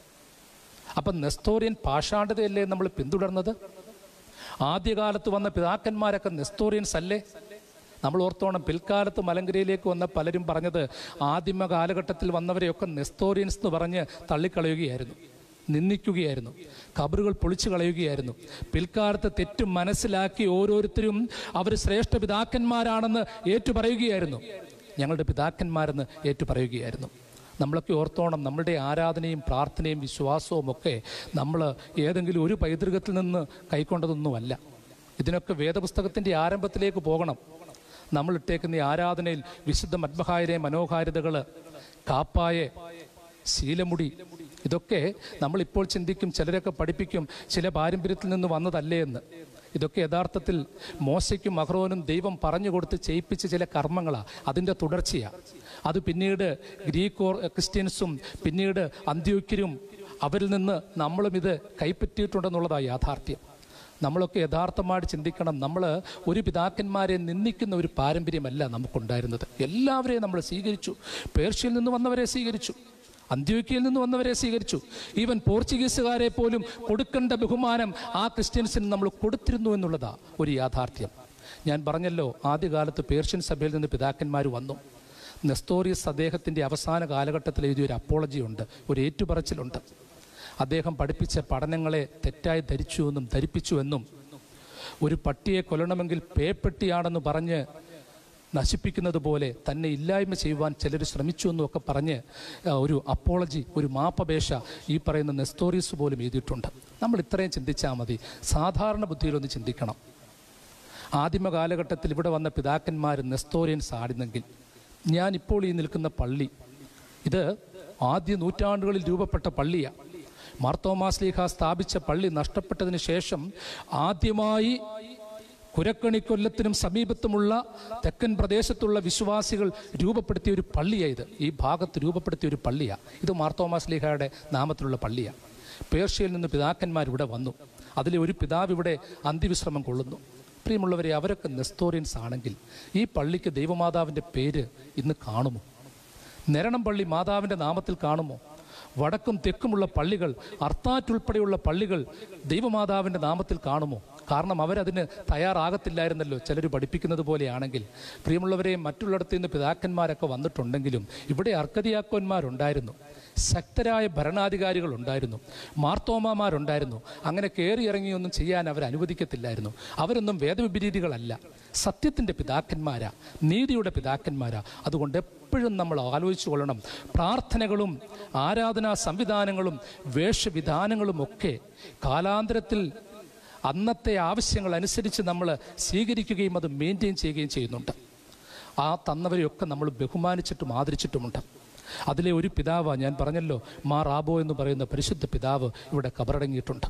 അപ്പം നെസ്തോറിയൻ പാഷാണ്ഡതയല്ലേ നമ്മൾ പിന്തുടർന്നത് ആദ്യകാലത്ത് വന്ന പിതാക്കന്മാരൊക്കെ നെസ്തോറിയൻസ് അല്ലേ നമ്മൾ ഓർത്തോണം പിൽക്കാലത്ത് മലങ്കരയിലേക്ക് വന്ന പലരും പറഞ്ഞത് ആദിമ കാലഘട്ടത്തിൽ വന്നവരെയൊക്കെ നെസ്തോറിയൻസ് എന്ന് പറഞ്ഞ് തള്ളിക്കളയുകയായിരുന്നു നിന്ദിക്കുകയായിരുന്നു കബറുകൾ പൊളിച്ചു കളയുകയായിരുന്നു പിൽക്കാലത്ത് തെറ്റ് മനസ്സിലാക്കി ഓരോരുത്തരും അവർ ശ്രേഷ്ഠ പിതാക്കന്മാരാണെന്ന് ഏറ്റുപറയുകയായിരുന്നു ഞങ്ങളുടെ പിതാക്കന്മാരെന്ന് ഏറ്റുപറയുകയായിരുന്നു നമ്മളൊക്കെ ഓർത്തോണം നമ്മളുടെ ആരാധനയും പ്രാർത്ഥനയും വിശ്വാസവും ഒക്കെ നമ്മൾ ഏതെങ്കിലും ഒരു പൈതൃകത്തിൽ നിന്ന് കൈക്കൊണ്ടതൊന്നുമല്ല ഇതിനൊക്കെ വേദപുസ്തകത്തിൻ്റെ ആരംഭത്തിലേക്ക് പോകണം നമ്മൾ ഇട്ടേക്കുന്ന ഈ ആരാധനയിൽ വിശുദ്ധ മദ്ബഹായരെ മനോഹാരിതകൾ കാപ്പായെ ശീലമുടി ഇതൊക്കെ നമ്മളിപ്പോൾ ചിന്തിക്കും ചിലരൊക്കെ പഠിപ്പിക്കും ചില പാരമ്പര്യത്തിൽ നിന്ന് വന്നതല്ലേ എന്ന് ഇതൊക്കെ യഥാർത്ഥത്തിൽ മോശയ്ക്കും മഹ്റോനും ദൈവം പറഞ്ഞു കൊടുത്ത് ചെയ്യിപ്പിച്ച ചില കർമ്മങ്ങളാണ് അതിൻ്റെ തുടർച്ചയാണ് അത് പിന്നീട് ഗ്രീക്ക് ഓർ ക്രിസ്ത്യൻസും പിന്നീട് അന്ത്യോക്യരും അവരിൽ നിന്ന് നമ്മളും ഇത് കൈപ്പറ്റിയിട്ടുണ്ടെന്നുള്ളതാണ് യാഥാർത്ഥ്യം നമ്മളൊക്കെ യഥാർത്ഥമായിട്ട് ചിന്തിക്കണം നമ്മൾ ഒരു പിതാക്കന്മാരെ നിന്ദിക്കുന്ന ഒരു പാരമ്പര്യമല്ല നമുക്കുണ്ടായിരുന്നത് എല്ലാവരെയും നമ്മൾ സ്വീകരിച്ചു പേർഷ്യയിൽ നിന്ന് വന്നവരെ സ്വീകരിച്ചു അന്ത്യോക്യയിൽ നിന്ന് വന്നവരെ സ്വീകരിച്ചു ഈവൻ പോർച്ചുഗീസുകാരെ പോലും കൊടുക്കേണ്ട ബഹുമാനം ആ ക്രിസ്ത്യൻസിന് നമ്മൾ കൊടുത്തിരുന്നു എന്നുള്ളതാ ഒരു യാഥാർത്ഥ്യം ഞാൻ പറഞ്ഞല്ലോ ആദ്യകാലത്ത് പേർഷ്യൻ സഭയിൽ നിന്ന് പിതാക്കന്മാർ വന്നു നെസ്തോറിയസ് അദ്ദേഹത്തിൻ്റെ അവസാന കാലഘട്ടത്തിൽ എഴുതിയൊരു അപ്പോളജി ഉണ്ട് ഒരു ഏറ്റുപറച്ചിലുണ്ട് അദ്ദേഹം പഠിപ്പിച്ച പഠനങ്ങളെ തെറ്റായി ധരിച്ചു എന്നും ധരിപ്പിച്ചു എന്നും ഒരു പട്ടിയെ കൊല്ലണമെങ്കിൽ പേപ്പെട്ടിയാണെന്ന് പറഞ്ഞ് നശിപ്പിക്കുന്നത് പോലെ തന്നെ ഇല്ലായ്മ ചെയ്യുവാൻ ചിലർ ശ്രമിച്ചു എന്നൊക്കെ പറഞ്ഞ് ആ, ഒരു അപ്പോളജി ഒരു മാപ്പപേക്ഷ ഈ പറയുന്ന നെസ്റ്റോറീസ് പോലും എഴുതിയിട്ടുണ്ട് നമ്മൾ ഇത്രയും ചിന്തിച്ചാൽ മതി സാധാരണ ബുദ്ധിയിലൊന്ന് ചിന്തിക്കണം ആദിമ കാലഘട്ടത്തിൽ ഇവിടെ വന്ന പിതാക്കന്മാർ നെസ്തോറിയൻസ് ആടുന്നെങ്കിൽ ഞാൻ ഇപ്പോൾ ഈ നിൽക്കുന്ന പള്ളി ഇത് ആദ്യ നൂറ്റാണ്ടുകളിൽ രൂപപ്പെട്ട പള്ളിയാണ് മാർത്തോമാസ്ലീഹ സ്ഥാപിച്ച പള്ളി നഷ്ടപ്പെട്ടതിന് ശേഷം ആദ്യമായി കുരക്കണിക്കൊല്ലത്തിനും സമീപത്തുമുള്ള തെക്കൻ പ്രദേശത്തുള്ള വിശ്വാസികൾ രൂപപ്പെടുത്തിയ ഒരു പള്ളിയാണ് ഇത് ഈ ഭാഗത്ത് രൂപപ്പെടുത്തിയ ഒരു പള്ളിയാണ് ഇത് മാർത്തോമാസ്ലീഹയുടെ നാമത്തിലുള്ള പള്ളിയാണ് പേർഷ്യയിൽ നിന്ന് പിതാക്കന്മാർ ഇവിടെ വന്നു അതിലെ ഒരു പിതാവ് ഇവിടെ അന്ത്യവിശ്രമം കൊള്ളുന്നു പ്രിയമുള്ളവരെ അവരൊക്കെ നെസ്തോറിയൻസ് ആണെങ്കിൽ ഈ പള്ളിക്ക് ദൈവമാതാവിൻ്റെ പേര് ഇന്ന് കാണുമോ നിരണം പള്ളി മാതാവിൻ്റെ നാമത്തിൽ കാണുമോ വടക്കും തെക്കുമുള്ള പള്ളികൾ അർത്താറ്റുൾപ്പെടെയുള്ള പള്ളികൾ ദൈവമാതാവിൻ്റെ നാമത്തിൽ കാണുമോ കാരണം അവരതിന് തയ്യാറാകത്തില്ലായിരുന്നല്ലോ ചിലർ പഠിപ്പിക്കുന്നത് പോലെയാണെങ്കിൽ പ്രിയമുള്ളവരെ മറ്റുള്ളിടത്ത് നിന്ന് പിതാക്കന്മാരൊക്കെ വന്നിട്ടുണ്ടെങ്കിലും ഇവിടെ അർക്കതിയാക്കന്മാരുണ്ടായിരുന്നു ശക്തരായ ഭരണാധികാരികൾ ഉണ്ടായിരുന്നു മാർത്തോമാമാരുണ്ടായിരുന്നു അങ്ങനെ കയറിയിറങ്ങിയൊന്നും ചെയ്യാൻ അവർ അനുവദിക്കത്തില്ലായിരുന്നു അവരൊന്നും വേദവിപരീതികളല്ല സത്യത്തിൻ്റെ പിതാക്കന്മാരാ നീതിയുടെ പിതാക്കന്മാരാ അതുകൊണ്ട് എപ്പോഴും നമ്മൾ ആലോചിച്ചു കൊള്ളണം പ്രാർത്ഥനകളും ആരാധനാ സംവിധാനങ്ങളും വേഷവിധാനങ്ങളും ഒക്കെ കാലാന്തരത്തിൽ അന്നത്തെ ആവശ്യങ്ങൾ അനുസരിച്ച് നമ്മൾ സ്വീകരിക്കുകയും അത് മെയിൻറ്റെയിൻ ചെയ്യുകയും ചെയ്യുന്നുണ്ട് ആ തന്നവരെയൊക്കെ നമ്മൾ ബഹുമാനിച്ചിട്ടും ആദരിച്ചിട്ടുമുണ്ട് അതിലെ ഒരു പിതാവ് ഞാൻ പറഞ്ഞല്ലോ മാ റാബോ എന്ന് പറയുന്ന പരിശുദ്ധ പിതാവ് ഇവിടെ കബറടങ്ങിയിട്ടുണ്ട്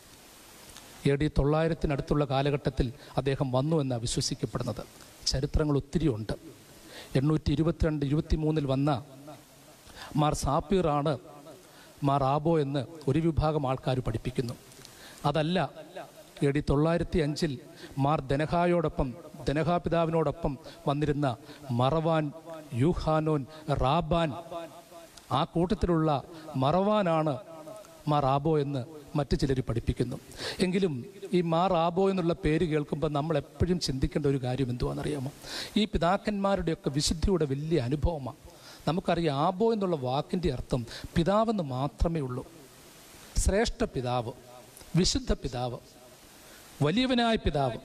എ ഡി തൊള്ളായിരത്തിനടുത്തുള്ള കാലഘട്ടത്തിൽ അദ്ദേഹം വന്നു എന്നാണ് വിശ്വസിക്കപ്പെടുന്നത് ചരിത്രങ്ങൾ ഒത്തിരിയുണ്ട് എണ്ണൂറ്റി ഇരുപത്തിരണ്ട് ഇരുപത്തി മൂന്നിൽ വന്ന മാർ സാപ്പീറാണ് മാർ ആബോ എന്ന് ഒരു വിഭാഗം ആൾക്കാർ പഠിപ്പിക്കുന്നു അതല്ല എ ഡി തൊള്ളായിരത്തി അഞ്ചിൽ മാർ ദനഹായോടൊപ്പം ദനഹാ പിതാവിനോടൊപ്പം വന്നിരുന്ന മറവാൻ യൂഹാനോൻ റാബാൻ ആ കൂട്ടത്തിലുള്ള മറവാനാണ് മാർ ആബോ എന്ന് മറ്റു ചിലർ പഠിപ്പിക്കുന്നു എങ്കിലും ഈ മാർ ആബോ എന്നുള്ള പേര് കേൾക്കുമ്പോൾ നമ്മൾ എപ്പോഴും ചിന്തിക്കേണ്ട ഒരു കാര്യം എന്തുവാണെന്നറിയാമോ ഈ പിതാക്കന്മാരുടെയൊക്കെ വിശുദ്ധിയുടെ വലിയ അനുഭവമാണ് നമുക്കറിയാം ആബോ എന്നുള്ള വാക്കിൻ്റെ അർത്ഥം പിതാവെന്ന് മാത്രമേ ഉള്ളൂ ശ്രേഷ്ഠ പിതാവ് വിശുദ്ധ പിതാവ് വലിയവനായ പിതാവ്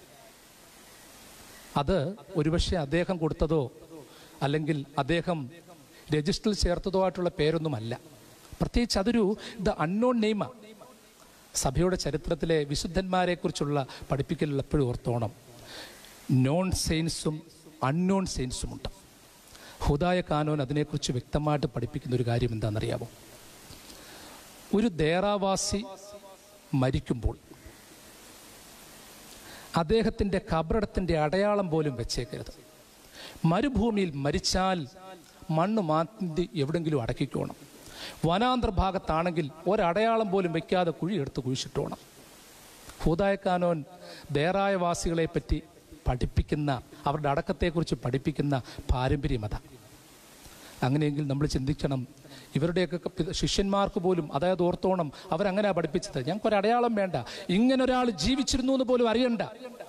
അത് ഒരുപക്ഷെ അദ്ദേഹം കൊടുത്തതോ അല്ലെങ്കിൽ അദ്ദേഹം രജിസ്റ്ററിൽ ചേർത്തതോ ആയിട്ടുള്ള പേരൊന്നുമല്ല പ്രത്യേകിച്ച് അതൊരു ദ അൺനോൺ നെയ്മ സഭയുടെ ചരിത്രത്തിലെ വിശുദ്ധന്മാരെക്കുറിച്ചുള്ള പഠിപ്പിക്കലിൽ എപ്പോഴും ഓർത്തോണം നോൺ സെയിൻസും അൺനോൺ സെയിൻസുമുണ്ട് ഹുദായ കാനോൻ അതിനെക്കുറിച്ച് വ്യക്തമായിട്ട് പഠിപ്പിക്കുന്ന ഒരു കാര്യം എന്താണെന്നറിയാമോ ഒരു ദേറാവാസി മരിക്കുമ്പോൾ അദ്ദേഹത്തിൻ്റെ കബറിടത്തിൻ്റെ അടയാളം പോലും വെച്ചേക്കരുത് മരുഭൂമിയിൽ മരിച്ചാൽ മണ്ണ് മാറ്റി എവിടെങ്കിലും അടക്കിക്കോണം വനാന്തർ ഭാഗത്താണെങ്കിൽ ഒരടയാളം പോലും വെക്കാതെ കുഴിയെടുത്ത് കുഴിച്ചിട്ടോണം ഹൂതായക്കാനോൻ ദേറായവാസികളെ പറ്റി പഠിപ്പിക്കുന്ന അവരുടെ അടക്കത്തെക്കുറിച്ച് പഠിപ്പിക്കുന്ന പാരമ്പര്യമത അങ്ങനെയെങ്കിൽ നമ്മൾ ചിന്തിക്കണം ഇവരുടെയൊക്കെ പി- ശിഷ്യന്മാർക്ക് പോലും അതായത് ഓർത്തോണം അവരങ്ങനെ പഠിപ്പിച്ചത് ഞങ്ങൾക്ക് ഒരു അടയാളം വേണ്ട ഇങ്ങനെ ഒരാൾ ജീവിച്ചിരുന്നു എന്ന് പോലും അറിയണ്ട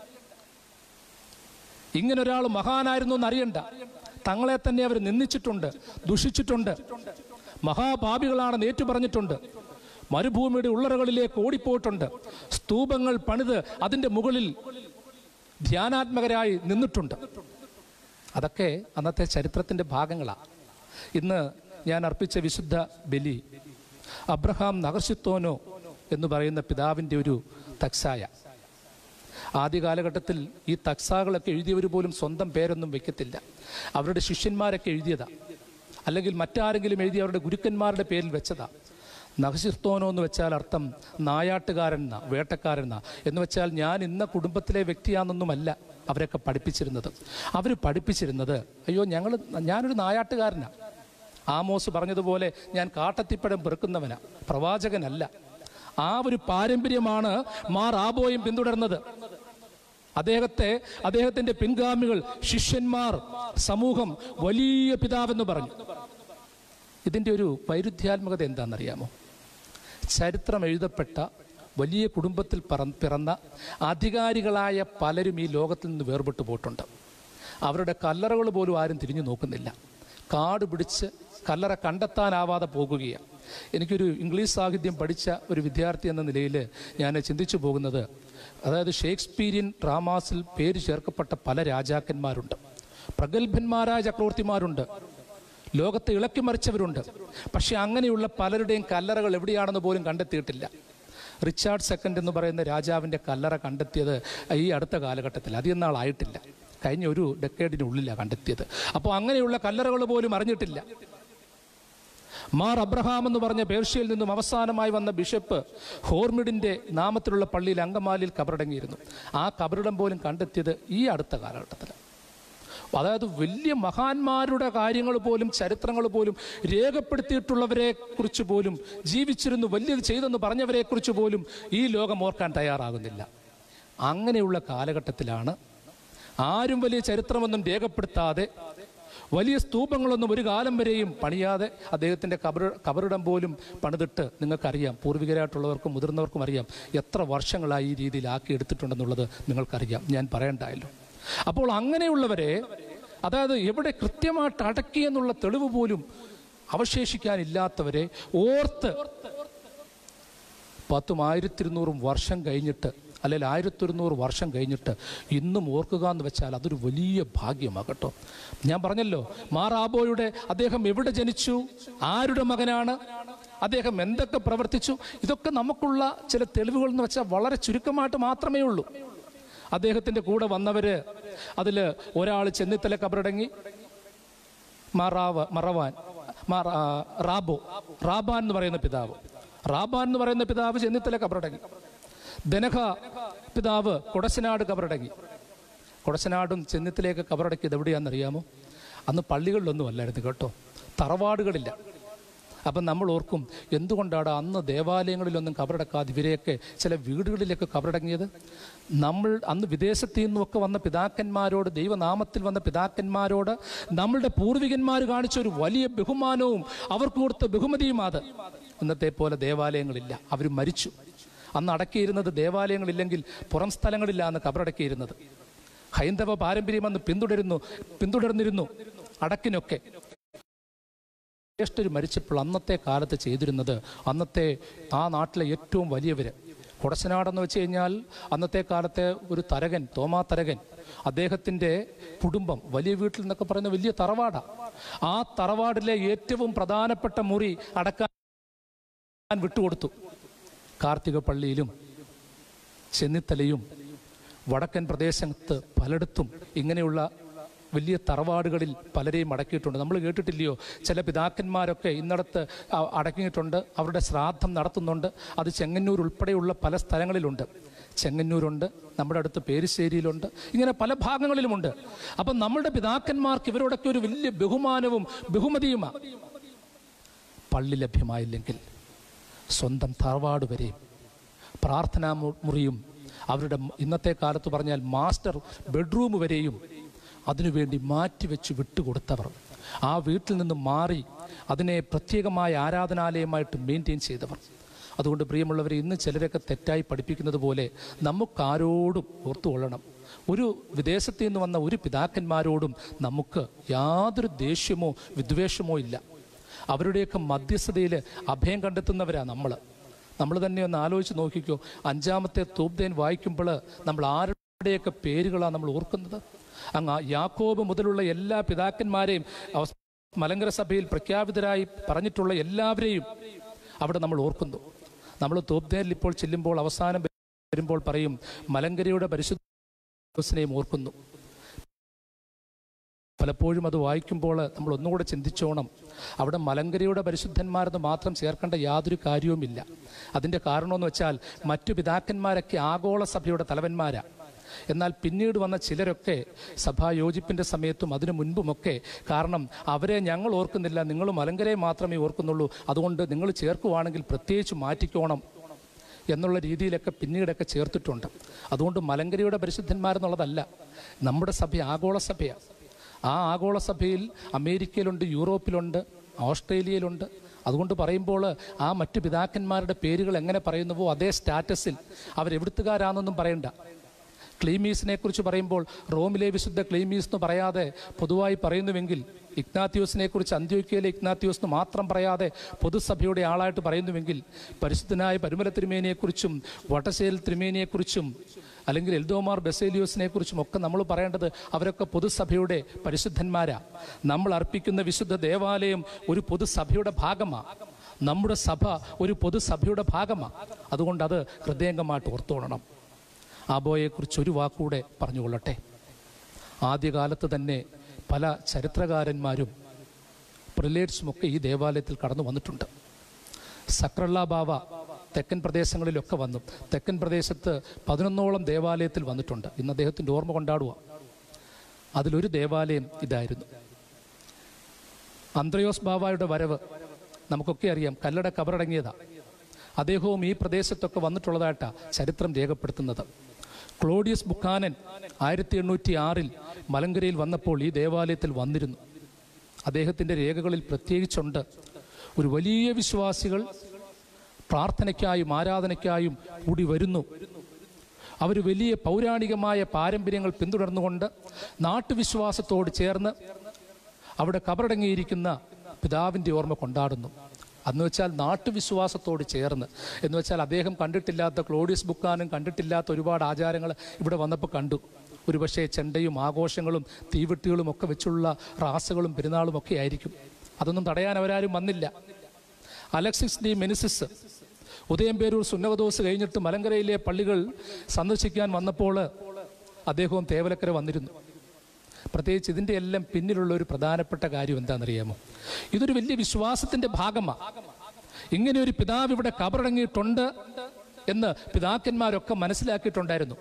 ഇങ്ങനെ ഒരാൾ മഹാനായിരുന്നു എന്ന് അറിയണ്ട തങ്ങളെ തന്നെ അവർ നിന്ദിച്ചിട്ടുണ്ട് ദുഷിച്ചിട്ടുണ്ട് മഹാപാപികളാണെന്ന് ഏറ്റു പറഞ്ഞിട്ടുണ്ട് മരുഭൂമിയുടെ ഉള്ളറകളിലേക്ക് ഓടിപ്പോയിട്ടുണ്ട് സ്തൂപങ്ങൾ പണിത് അതിൻ്റെ മുകളിൽ ധ്യാനാത്മകരായി നിന്നിട്ടുണ്ട് അതൊക്കെ അന്നത്തെ ചരിത്രത്തിൻ്റെ ഭാഗങ്ങളാണ് ഇന്ന് ഞാൻ അർപ്പിച്ച വിശുദ്ധ ബലി അബ്രഹാം നഗർശിത്തോനോ എന്ന് പറയുന്ന പിതാവിൻ്റെ ഒരു തക്സായ ആദ്യ കാലഘട്ടത്തിൽ ഈ തക്സാകളൊക്കെ എഴുതിയവർ പോലും സ്വന്തം പേരൊന്നും വെക്കത്തില്ല അവരുടെ ശിഷ്യന്മാരൊക്കെ എഴുതിയതാ അല്ലെങ്കിൽ മറ്റാരെങ്കിലും എഴുതി അവരുടെ ഗുരുക്കന്മാരുടെ പേരിൽ വെച്ചതാ നഹശിസ്തോനോ എന്ന് വെച്ചാൽ അർത്ഥം നായാട്ടുകാരൻ എന്നാ വേട്ടക്കാരൻ എന്നാ എന്ന് വെച്ചാൽ ഞാൻ ഇന്ന കുടുംബത്തിലെ വ്യക്തിയാണെന്നൊന്നുമല്ല അവരൊക്കെ പഠിപ്പിച്ചിരുന്നത് അവർ പഠിപ്പിച്ചിരുന്നത് അയ്യോ ഞങ്ങൾ ഞാനൊരു നായാട്ടുകാരനാണ് ആമോസ് പറഞ്ഞതുപോലെ ഞാൻ കാട്ടത്തിപ്പഴം പെറുക്കുന്നവനാ പ്രവാചകനല്ല ആ ഒരു പാരമ്പര്യമാണ് മാർ ആബോയും പിന്തുടർന്നത് അദ്ദേഹത്തെ അദ്ദേഹത്തിന്റെ പിൻഗാമികൾ ശിഷ്യന്മാർ സമൂഹം വലിയ പിതാവെന്ന് പറഞ്ഞു ഇതിൻ്റെ ഒരു വൈരുദ്ധ്യാത്മകത എന്താണെന്നറിയാമോ ചരിത്രം എഴുതപ്പെട്ട വലിയ കുടുംബത്തിൽ പറ- പിറന്ന അധികാരികളായ പലരും ഈ ലോകത്തിൽ നിന്ന് വേർപെട്ടു പോയിട്ടുണ്ട് അവരുടെ കല്ലറകൾ പോലും ആരും തിരിഞ്ഞു നോക്കുന്നില്ല കാട് പിടിച്ച് കല്ലറ കണ്ടെത്താനാവാതെ പോകുകയാണ് എനിക്കൊരു ഇംഗ്ലീഷ് സാഹിത്യം പഠിച്ച ഒരു വിദ്യാർത്ഥി എന്ന നിലയിൽ ഞാൻ ചിന്തിച്ചു പോകുന്നത് അതായത് ഷേക്സ്പീരിയൻ ഡ്രാമാസിൽ പേര് ചേർക്കപ്പെട്ട പല രാജാക്കന്മാരുണ്ട് പ്രഗത്ഭന്മാരായ ചക്രവർത്തിമാരുണ്ട് ലോകത്തെ ഇളക്കി മറിച്ചവരുണ്ട് പക്ഷെ അങ്ങനെയുള്ള പലരുടെയും കല്ലറകൾ എവിടെയാണെന്ന് പോലും കണ്ടെത്തിയിട്ടില്ല റിച്ചാർഡ് സെക്കൻഡ് എന്ന് പറയുന്ന രാജാവിൻ്റെ കല്ലറ കണ്ടെത്തിയത് ഈ അടുത്ത കാലഘട്ടത്തിൽ അധികം നാളായിട്ടില്ല കഴിഞ്ഞ ഒരു ഡെക്കേഡിനുള്ളിലാണ് കണ്ടെത്തിയത് അപ്പോൾ അങ്ങനെയുള്ള കല്ലറകൾ പോലും അറിഞ്ഞിട്ടില്ല മാർ അബ്രഹാം എന്ന് പറഞ്ഞ പേർഷ്യയിൽ നിന്നും അവസാനമായി വന്ന ബിഷപ്പ് ഹോർമിഡിന്റെ നാമത്തിലുള്ള പള്ളിയിൽ അങ്കമാലിയിൽ കബറടങ്ങിയിരുന്നു ആ കബറിടം പോലും കണ്ടെത്തിയത് ഈ അടുത്ത കാലഘട്ടത്തിലാണ് അതായത് വലിയ മഹാന്മാരുടെ കാര്യങ്ങൾ പോലും ചരിത്രങ്ങൾ പോലും രേഖപ്പെടുത്തിയിട്ടുള്ളവരെ കുറിച്ച് പോലും ജീവിച്ചിരുന്നു വലിയത് ചെയ്തെന്ന് പറഞ്ഞവരെ കുറിച്ച് പോലും ഈ ലോകം ഓർക്കാൻ തയ്യാറാകുന്നില്ല അങ്ങനെയുള്ള കാലഘട്ടത്തിലാണ് ആരും വലിയ ചരിത്രമൊന്നും രേഖപ്പെടുത്താതെ വലിയ സ്തൂപങ്ങളൊന്നും ഒരു കാലം വരെയും പണിയാതെ അദ്ദേഹത്തിൻ്റെ കബറ് കബറിടം പോലും പണിതിട്ട് നിങ്ങൾക്കറിയാം പൂർവികരായിട്ടുള്ളവർക്കും മുതിർന്നവർക്കും അറിയാം എത്ര വർഷങ്ങളായി ഈ രീതിയിൽ ആക്കി എടുത്തിട്ടുണ്ടെന്നുള്ളത് നിങ്ങൾക്കറിയാം ഞാൻ പറയണ്ടായല്ലോ അപ്പോൾ അങ്ങനെയുള്ളവരെ അതായത് എവിടെ കൃത്യമായിട്ട് അടക്കി എന്നുള്ള തെളിവ് പോലും അവശേഷിക്കാനില്ലാത്തവരെ ഓർത്ത് പത്തും ആയിരത്തിരുന്നൂറും വർഷം കഴിഞ്ഞിട്ട് അല്ലെങ്കിൽ ആയിരത്തൊരുന്നൂറ് വർഷം കഴിഞ്ഞിട്ട് ഇന്നും ഓർക്കുക എന്ന് വെച്ചാൽ അതൊരു വലിയ ഭാഗ്യമാണ് കേട്ടോ ഞാൻ പറഞ്ഞല്ലോ മാറാബോയുടെ അദ്ദേഹം എവിടെ ജനിച്ചു ആരുടെ മകനാണ് അദ്ദേഹം എന്തൊക്കെ പ്രവർത്തിച്ചു ഇതൊക്കെ നമുക്കുള്ള ചില തെളിവുകൾ എന്ന് വെച്ചാൽ വളരെ ചുരുക്കമായിട്ട് മാത്രമേ ഉള്ളൂ അദ്ദേഹത്തിൻ്റെ കൂടെ വന്നവര് അതിൽ ഒരാൾ ചെന്നിത്തല കബറടങ്ങി മറാവ് മറവാൻ മറ ആ, റാബോ റാബാൻ എന്ന് പറയുന്ന പിതാവ് റാബാൻ എന്ന് പറയുന്ന പിതാവ് ചെന്നിത്തല കബറടങ്ങി ദനഹ പിതാവ് കൊടശനാട് കബറടങ്ങി കൊടശനാടും ചെന്നിത്തലയൊക്കെ കബറടക്കിയത് എവിടെയാണെന്നറിയാമോ അന്ന് പള്ളികളിലൊന്നും അല്ലായിരുന്നു കേട്ടോ തറവാടുകളില്ല അപ്പം നമ്മൾ ഓർക്കും എന്തുകൊണ്ടാണ് അന്ന് ദേവാലയങ്ങളിലൊന്നും കബറടക്കാതെ ഇവരെയൊക്കെ ചില വീടുകളിലൊക്കെ കബറടങ്ങിയത് നമ്മൾ അന്ന് വിദേശത്തു നിന്നുമൊക്കെ വന്ന പിതാക്കന്മാരോട് ദൈവനാമത്തിൽ വന്ന പിതാക്കന്മാരോട് നമ്മളുടെ പൂർവികന്മാർ കാണിച്ച ഒരു വലിയ ബഹുമാനവും അവർക്ക് കൊടുത്ത ബഹുമതിയും അത് ഇന്നത്തെ പോലെ ദേവാലയങ്ങളില്ല അവർ മരിച്ചു അന്ന് അടക്കിയിരുന്നത് ദേവാലയങ്ങളില്ലെങ്കിൽ പുറം സ്ഥലങ്ങളിലാണ് കബറടക്കിയിരുന്നത് ഹൈന്ദവ പാരമ്പര്യം അന്ന് പിന്തുടരുന്നു പിന്തുടർന്നിരുന്നു അടക്കിനൊക്കെ ജ്യേഷ്ഠർ മരിച്ചപ്പോൾ അന്നത്തെ കാലത്ത് ചെയ്തിരുന്നത് അന്നത്തെ ആ നാട്ടിലെ ഏറ്റവും വലിയവർ കൊടശനാടെന്ന് വെച്ച് കഴിഞ്ഞാൽ അന്നത്തെ കാലത്തെ ഒരു തരകൻ തോമാ തരകൻ അദ്ദേഹത്തിൻ്റെ കുടുംബം വലിയ വീട്ടിൽ നിന്നൊക്കെ പറയുന്ന വലിയ തറവാടാ ആ തറവാടിലെ ഏറ്റവും പ്രധാനപ്പെട്ട മുറി അടക്കാൻ വിട്ടുകൊടുത്തു കാർത്തിക പള്ളിയിലും ചെന്നിത്തലയും വടക്കൻ പ്രദേശത്ത് പലയിടത്തും ഇങ്ങനെയുള്ള വലിയ തറവാടുകളിൽ പലരെയും അടക്കിയിട്ടുണ്ട് നമ്മൾ കേട്ടിട്ടില്ലയോ ചില പിതാക്കന്മാരൊക്കെ ഇന്നടത്ത് അ- അടക്കിയിട്ടുണ്ട് അവരുടെ ശ്രാദ്ധം നടത്തുന്നുണ്ട് അത് ചെങ്ങന്നൂർ ഉൾപ്പെടെയുള്ള പല സ്ഥലങ്ങളിലുണ്ട് ചെങ്ങന്നൂരുണ്ട് നമ്മുടെ അടുത്ത് പേരിശ്ശേരിയിലുണ്ട് ഇങ്ങനെ പല ഭാഗങ്ങളിലുമുണ്ട് അപ്പം നമ്മുടെ പിതാക്കന്മാർക്ക് ഇവരോടൊക്കെ ഒരു വലിയ ബഹുമാനവും ബഹുമതിയുമാണ് പള്ളി ലഭ്യമായില്ലെങ്കിൽ സ്വന്തം തറവാട് വരെയും പ്രാർത്ഥനാ മു- മുറിയും അവരുടെ മ- ഇന്നത്തെ കാലത്ത് പറഞ്ഞാൽ മാസ്റ്റർ ബെഡ്റൂം വരെയും അതിനുവേണ്ടി മാറ്റിവെച്ച് വിട്ടുകൊടുത്തവർ ആ വീട്ടിൽ നിന്ന് മാറി അതിനെ പ്രത്യേകമായ ആരാധനാലയമായിട്ട് മെയിൻറ്റെയിൻ ചെയ്തവർ അതുകൊണ്ട് പ്രിയമുള്ളവരെ ഇന്ന് ചിലരൊക്കെ തെറ്റായി പഠിപ്പിക്കുന്നത് പോലെ നമുക്കാരോടും ഓർത്തുകൊള്ളണം ഒരു വിദേശത്ത് നിന്ന് വന്ന ഒരു പിതാക്കന്മാരോടും നമുക്ക് യാതൊരു ദേഷ്യമോ വിദ്വേഷമോ ഇല്ല അവരുടെയൊക്കെ മധ്യസ്ഥതയിൽ അഭയം കണ്ടെത്തുന്നവരാ നമ്മൾ നമ്മൾ തന്നെ ഒന്ന് ആലോചിച്ച് നോക്കിക്കോ അഞ്ചാമത്തെ തൂബ്ദേൻ വായിക്കുമ്പോൾ നമ്മൾ ആരുടെയൊക്കെ പേരുകളാണ് നമ്മൾ ഓർക്കുന്നത് അങ്ങ് ആ യാക്കോബ് മുതലുള്ള എല്ലാ പിതാക്കന്മാരെയും അവസ്- മലങ്കര സഭയിൽ പ്രഖ്യാപിതരായി പറഞ്ഞിട്ടുള്ള എല്ലാവരെയും അവിടെ നമ്മൾ ഓർക്കുന്നു നമ്മൾ തോപ്തേനിൽ ഇപ്പോൾ ചെല്ലുമ്പോൾ അവസാനം വരുമ്പോൾ പറയും മലങ്കരയുടെ പരിശുദ്ധനെയും ഓർക്കുന്നു പലപ്പോഴും അത് വായിക്കുമ്പോൾ നമ്മൾ ഒന്നുകൂടെ ചിന്തിച്ചോണം അവിടെ മലങ്കരയുടെ പരിശുദ്ധന്മാരെന്ന് മാത്രം ചേർക്കേണ്ട യാതൊരു കാര്യവുമില്ല അതിൻ്റെ കാരണമെന്ന് വെച്ചാൽ മറ്റു പിതാക്കന്മാരൊക്കെ ആഗോള സഭയുടെ തലവന്മാരാണ് എന്നാൽ പിന്നീട് വന്ന ചിലരൊക്കെ സഭാ യോജിപ്പിൻ്റെ സമയത്തും അതിനു മുൻപുമൊക്കെ കാരണം അവരെ ഞങ്ങൾ ഓർക്കുന്നില്ല നിങ്ങൾ മലങ്കരയെ മാത്രമേ ഓർക്കുന്നുള്ളൂ അതുകൊണ്ട് നിങ്ങൾ ചേർക്കുവാണെങ്കിൽ പ്രത്യേകിച്ച് മാറ്റിക്കോണം എന്നുള്ള രീതിയിലൊക്കെ പിന്നീടൊക്കെ ചേർത്തിട്ടുണ്ട് അതുകൊണ്ട് മലങ്കരയുടെ പരിശുദ്ധന്മാരെന്നുള്ളതല്ല നമ്മുടെ സഭ ആഗോള സഭയാണ് ആ ആഗോള സഭയിൽ അമേരിക്കയിലുണ്ട് യൂറോപ്പിലുണ്ട് ഓസ്ട്രേലിയയിലുണ്ട് അതുകൊണ്ട് പറയുമ്പോൾ ആ മറ്റു പിതാക്കന്മാരുടെ പേരുകൾ എങ്ങനെ പറയുന്നുവോ അതേ സ്റ്റാറ്റസിൽ അവരെവിടുത്തുകാരാണെന്നൊന്നും പറയണ്ട ക്ലീമീസിനെ കുറിച്ച് പറയുമ്പോൾ റോമിലെ വിശുദ്ധ ക്ലീമീസ് എന്ന് പറയാതെ പൊതുവായി പറയുന്നുവെങ്കിൽ ഇഗ്നാത്യൂസിനെ കുറിച്ച് അന്ത്യോക്യയിലെ ഇഗ്നാത്യൂസ് എന്ന് മാത്രം പറയാതെ പൊതുസഭയുടെ ആളായിട്ട് പറയുന്നുവെങ്കിൽ പരിശുദ്ധനായ പരുമല തിരുമേനിയെക്കുറിച്ചും വട്ടശ്ശേരി തിരുമേനിയെക്കുറിച്ചും അല്ലെങ്കിൽ എൽദോമാർ ബെസേലിയോസിനെ കുറിച്ചും ഒക്കെ നമ്മൾ പറയേണ്ടത് അവരൊക്കെ പൊതുസഭയുടെ പരിശുദ്ധന്മാരാ നമ്മൾ അർപ്പിക്കുന്ന വിശുദ്ധ ദേവാലയം ഒരു പൊതുസഭയുടെ ഭാഗമാണ് നമ്മുടെ സഭ ഒരു പൊതുസഭയുടെ ഭാഗമാണ് അതുകൊണ്ട് അത് ഹൃദയംഗമായിട്ട് ഓർത്തോളണം ആബോയെക്കുറിച്ച് ഒരു വാക്കുകൂടെ പറഞ്ഞുകൊള്ളട്ടെ ആദ്യകാലത്ത് തന്നെ പല ചരിത്രകാരന്മാരും പ്രിലേറ്റ്സും ഒക്കെ ഈ ദേവാലയത്തിൽ കടന്നു വന്നിട്ടുണ്ട് സക്രള്ള ബാവ തെക്കൻ പ്രദേശങ്ങളിലൊക്കെ വന്നു തെക്കൻ പ്രദേശത്ത് പതിനൊന്നോളം ദേവാലയത്തിൽ വന്നിട്ടുണ്ട് ഇന്ന് അദ്ദേഹത്തിൻ്റെ ഓർമ്മ കൊണ്ടാടുക അതിലൊരു ദേവാലയം ഇതായിരുന്നു അന്ത്രയോസ് ബാവയുടെ വരവ് നമുക്കൊക്കെ അറിയാം കല്ലട കബറടങ്ങിയതാ അദ്ദേഹവും ഈ പ്രദേശത്തൊക്കെ വന്നിട്ടുള്ളതായിട്ടാണ് ചരിത്രം രേഖപ്പെടുത്തുന്നത് ക്ലോഡിയസ് ബുക്കാനൻ ആയിരത്തി എണ്ണൂറ്റി ആറിൽ മലങ്കരയിൽ വന്നപ്പോൾ ഈ ദേവാലയത്തിൽ വന്നിരുന്നു അദ്ദേഹത്തിൻ്റെ രേഖകളിൽ പ്രത്യേകിച്ചുണ്ട് ഒരു വലിയ വിശ്വാസികൾ പ്രാർത്ഥനയ്ക്കായും ആരാധനയ്ക്കായും കൂടി വരുന്നു അവർ വലിയ പൗരാണികമായ പാരമ്പര്യങ്ങൾ പിന്തുടർന്നുകൊണ്ട് നാട്ടുവിശ്വാസത്തോട് ചേർന്ന് അവിടെ കബറടങ്ങിയിരിക്കുന്ന പിതാവിൻ്റെ ഓർമ്മ കൊണ്ടാടുന്നു അന്ന് വെച്ചാൽ നാട്ടുവിശ്വാസത്തോട് ചേർന്ന് എന്ന് വെച്ചാൽ അദ്ദേഹം കണ്ടിട്ടില്ലാത്ത ക്ലോഡിയസ് ബുക്കാനും കണ്ടിട്ടില്ലാത്ത ഒരുപാട് ആചാരങ്ങൾ ഇവിടെ വന്നപ്പോൾ കണ്ടു ഒരുപക്ഷെ ചെണ്ടയും ആഘോഷങ്ങളും തീവെട്ടികളും ഒക്കെ വെച്ചുള്ള റാസുകളും പെരുന്നാളും ഒക്കെ ആയിരിക്കും അതൊന്നും തടയാൻ അവരാരും വന്നില്ല അലക്സിസ് ഡി മെനിസിസ് ഉദയംപേരൂർ സുന്നവദോസ് കഴിഞ്ഞിട്ട് മലങ്കരയിലെ പള്ളികൾ സന്ദർശിക്കാൻ വന്നപ്പോൾ അദ്ദേഹവും തേവലക്കര വന്നിരുന്നു പ്രത്യേകിച്ച് ഇതിൻ്റെ എല്ലാം പിന്നിലുള്ള ഒരു പ്രധാനപ്പെട്ട കാര്യം എന്താണെന്നറിയാമോ ഇതൊരു വലിയ വിശ്വാസത്തിന്റെ ഭാഗമാണ് ഇങ്ങനെ ഒരു പിതാവ് ഇവിടെ കബറടങ്ങിയിട്ടുണ്ട് എന്ന് പിതാക്കന്മാരൊക്കെ മനസ്സിലാക്കിയിട്ടുണ്ടായിരുന്നു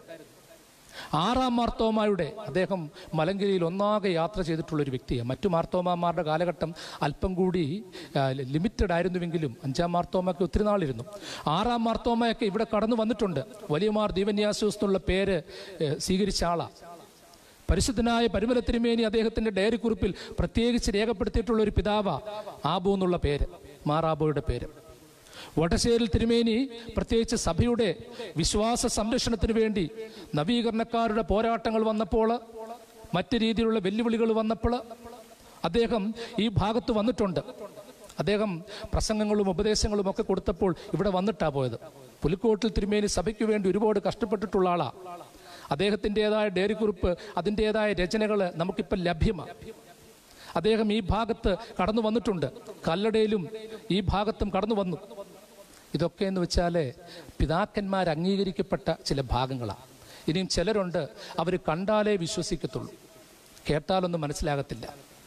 ആറാം മാർത്തോമായുടെ അദ്ദേഹം മലങ്കരയിൽ ഒന്നാകെ യാത്ര ചെയ്തിട്ടുള്ള ഒരു വ്യക്തിയാണ് മറ്റു മാർത്തോമാമാരുടെ കാലഘട്ടം അല്പം കൂടി ലിമിറ്റഡ് ആയിരുന്നുവെങ്കിലും അഞ്ചാം മാർത്തോമയ്ക്ക് ഒത്തിരി നാളിരുന്നു ആറാം മാർത്തോമയൊക്കെ ഇവിടെ കടന്നു വന്നിട്ടുണ്ട് വലിയമാർ ദീവന്യാസൂസ് എന്നുള്ള പേര് ഏഹ്, സ്വീകരിച്ച ആളാണ് പരിശുദ്ധനായ പരിമല തിരുമേനി അദ്ദേഹത്തിന്റെ ഡയറി കുറിപ്പിൽ പ്രത്യേകിച്ച് രേഖപ്പെടുത്തിയിട്ടുള്ള ഒരു പിതാവ ആബു എന്നുള്ള പേര് മാറാബോയുടെ പേര് വടശ്ശേരിൽ തിരുമേനി പ്രത്യേകിച്ച് സഭയുടെ വിശ്വാസ സംരക്ഷണത്തിന് വേണ്ടി നവീകരണക്കാരുടെ പോരാട്ടങ്ങൾ വന്നപ്പോൾ മറ്റു രീതിയിലുള്ള വെല്ലുവിളികൾ വന്നപ്പോൾ അദ്ദേഹം ഈ ഭാഗത്ത് വന്നിട്ടുണ്ട് അദ്ദേഹം പ്രസംഗങ്ങളും ഉപദേശങ്ങളും ഒക്കെ കൊടുത്തപ്പോൾ ഇവിടെ വന്നിട്ടാ പോയത് പുലിക്കോട്ടിൽ തിരുമേനി സഭയ്ക്ക് വേണ്ടി ഒരുപാട് കഷ്ടപ്പെട്ടിട്ടുള്ള ആളാ അദ്ദേഹത്തിൻ്റെതായ ഡയറി കുറിപ്പ് അതിൻ്റെതായ രചനകൾ നമുക്കിപ്പോൾ ലഭ്യമാണ് അദ്ദേഹം ഈ ഭാഗത്ത് കടന്നു വന്നിട്ടുണ്ട് കല്ലടയിലും ഈ ഭാഗത്തും കടന്നു വന്നു ഇതൊക്കെ എന്ന് വെച്ചാൽ പിതാക്കന്മാർ അംഗീകരിക്കപ്പെട്ട ചില ഭാഗങ്ങളാണ് ഇനിയും ചിലരുണ്ട് അവർ കണ്ടാലേ വിശ്വസിക്കത്തുള്ളൂ കേട്ടാലൊന്നും മനസ്സിലാകത്തില്ല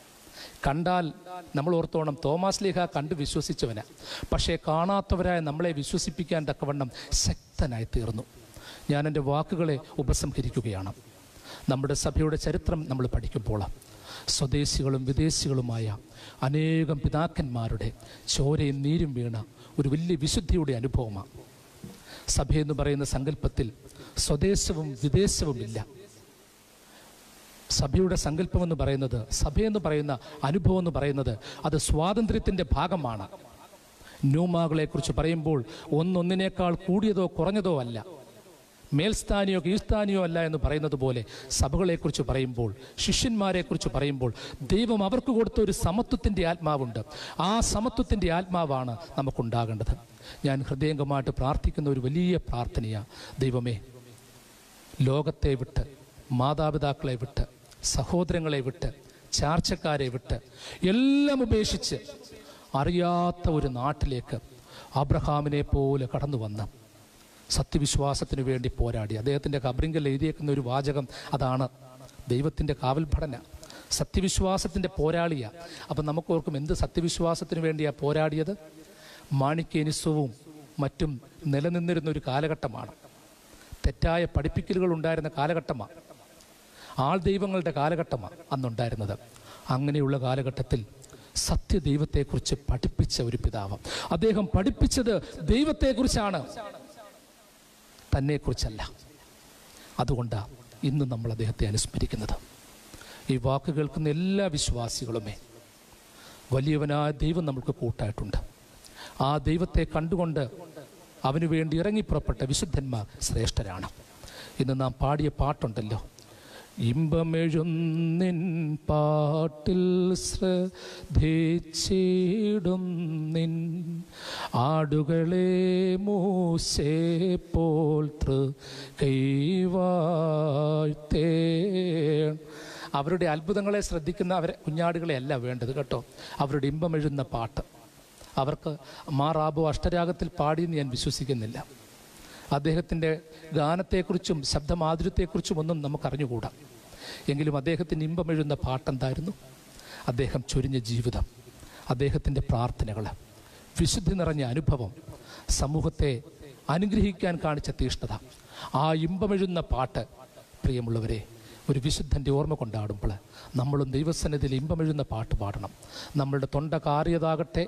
കണ്ടാൽ നമ്മൾ ഓർത്തോണം തോമാസ് ലീഹ കണ്ട് വിശ്വസിച്ചവനാ പക്ഷേ കാണാത്തവരായ നമ്മളെ വിശ്വസിപ്പിക്കാൻ തക്കവണ്ണം ശക്തനായി തീർന്നു ഞാൻ എൻ്റെ വാക്കുകളെ ഉപസംഹരിക്കുകയാണ് നമ്മുടെ സഭയുടെ ചരിത്രം നമ്മൾ പഠിക്കുമ്പോൾ സ്വദേശികളും വിദേശികളുമായ അനേകം പിതാക്കന്മാരുടെ ചോരയും നീരും വീണ ഒരു വലിയ വിശുദ്ധിയുടെ അനുഭവമാണ് സഭയെന്ന് പറയുന്ന സങ്കല്പത്തിൽ സ്വദേശവും വിദേശവും ഇല്ല സഭയുടെ സങ്കല്പം എന്ന് പറയുന്നത് സഭയെന്ന് പറയുന്ന അനുഭവം എന്ന് പറയുന്നത് അത് സ്വാതന്ത്ര്യത്തിൻ്റെ ഭാഗമാണ് ന്യൂമാകളെക്കുറിച്ച് പറയുമ്പോൾ ഒന്നൊന്നിനേക്കാൾ കൂടിയതോ കുറഞ്ഞതോ അല്ല മേൽസ്ഥാനിയോ കീഴ്സ്ഥാനിയോ അല്ല എന്ന് പറയുന്നത് പോലെ സഭകളെക്കുറിച്ച് പറയുമ്പോൾ ശിഷ്യന്മാരെക്കുറിച്ച് പറയുമ്പോൾ ദൈവം അവർക്ക് കൊടുത്ത ഒരു സമത്വത്തിൻ്റെ ആത്മാവുണ്ട് ആ സമത്വത്തിൻ്റെ ആത്മാവാണ് നമുക്കുണ്ടാകേണ്ടത് ഞാൻ ഹൃദയംഗമായിട്ട് പ്രാർത്ഥിക്കുന്ന ഒരു വലിയ പ്രാർത്ഥനയാണ് ദൈവമേ ലോകത്തെ വിട്ട് മാതാപിതാക്കളെ വിട്ട് സഹോദരങ്ങളെ വിട്ട് ചാർച്ചക്കാരെ വിട്ട് എല്ലാം ഉപേക്ഷിച്ച് അറിയാത്ത ഒരു നാട്ടിലേക്ക് അബ്രഹാമിനെ പോലെ കടന്നു വന്ന് സത്യവിശ്വാസത്തിന് വേണ്ടി പോരാടി അദ്ദേഹത്തിൻ്റെ കബറിങ്കൽ എഴുതിയേക്കുന്ന ഒരു വാചകം അതാണ് ദൈവത്തിൻ്റെ കാവൽഭടന സത്യവിശ്വാസത്തിൻ്റെ പോരാളിയാ അപ്പം നമുക്കോർക്കും എന്ത് സത്യവിശ്വാസത്തിന് വേണ്ടിയാണ് പോരാടിയത് മാണിക്യനിസ്വവും മറ്റും നിലനിന്നിരുന്ന ഒരു കാലഘട്ടമാണ് തെറ്റായ പഠിപ്പിക്കലുകൾ ഉണ്ടായിരുന്ന കാലഘട്ടമാണ് ആൾ ദൈവങ്ങളുടെ കാലഘട്ടമാണ് അന്നുണ്ടായിരുന്നത് അങ്ങനെയുള്ള കാലഘട്ടത്തിൽ സത്യദൈവത്തെക്കുറിച്ച് പഠിപ്പിച്ച ഒരു പിതാവ് അദ്ദേഹം പഠിപ്പിച്ചത് ദൈവത്തെക്കുറിച്ചാണ് തന്നെക്കുറിച്ചല്ല അതുകൊണ്ടാണ് ഇന്ന് നമ്മൾ അദ്ദേഹത്തെ അനുസ്മരിക്കുന്നത് ഈ വാക്ക് കേൾക്കുന്ന എല്ലാ വിശ്വാസികളുമേ വലിയവനായ ദൈവം നമുക്ക് കൂട്ടായിട്ടുണ്ട് ആ ദൈവത്തെ കണ്ടുകൊണ്ട് അവന് വേണ്ടി ഇറങ്ങിപ്പുറപ്പെട്ട വിശുദ്ധന്മാർ ശ്രേഷ്ഠരാണ് ഇന്ന് നാം പാടിയ പാട്ടുണ്ടല്ലോ ഇമ്പമെഴുന്നിൻ പാട്ടിൽ ശ്രദ്ധിച്ചിടും നിൻ ആടുകളെ മൂസേ പോൽ തൃ കൈവാഴ്ത്തേ അവരുടെ അത്ഭുതങ്ങളെ ശ്രദ്ധിക്കുന്ന അവരെ കുഞ്ഞാടുകളെ അല്ല വേണ്ടത് കേട്ടോ അവരുടെ ഇമ്പമെഴുന്ന പാട്ട് അവർക്ക് മാറാബു അഷ്ടരാഗത്തിൽ പാടിയെന്ന് ഞാൻ വിശ്വസിക്കുന്നില്ല അദ്ദേഹത്തിൻ്റെ ഗാനത്തെക്കുറിച്ചും ശബ്ദമാധുര്യത്തെക്കുറിച്ചും ഒന്നും നമുക്കറിഞ്ഞുകൂടാ എങ്കിലും അദ്ദേഹത്തിന് ഇമ്പമെഴുന്ന പാട്ടെന്തായിരുന്നു അദ്ദേഹം ചൊരിഞ്ഞ ജീവിതം അദ്ദേഹത്തിൻ്റെ പ്രാർത്ഥനകൾ വിശുദ്ധി നിറഞ്ഞ അനുഭവം സമൂഹത്തെ അനുഗ്രഹിക്കാൻ കാണിച്ച തീഷ്ണത ആ ഇമ്പമെഴുന്ന പാട്ട് പ്രിയമുള്ളവരെ ഒരു വിശുദ്ധൻ്റെ ഓർമ്മ കൊണ്ടാടുമ്പോൾ നമ്മളും ദൈവസന്നിധിയിൽ ഇമ്പമെഴുന്ന പാട്ട് പാടണം നമ്മളുടെ തൊണ്ട കാറിയതാകട്ടെ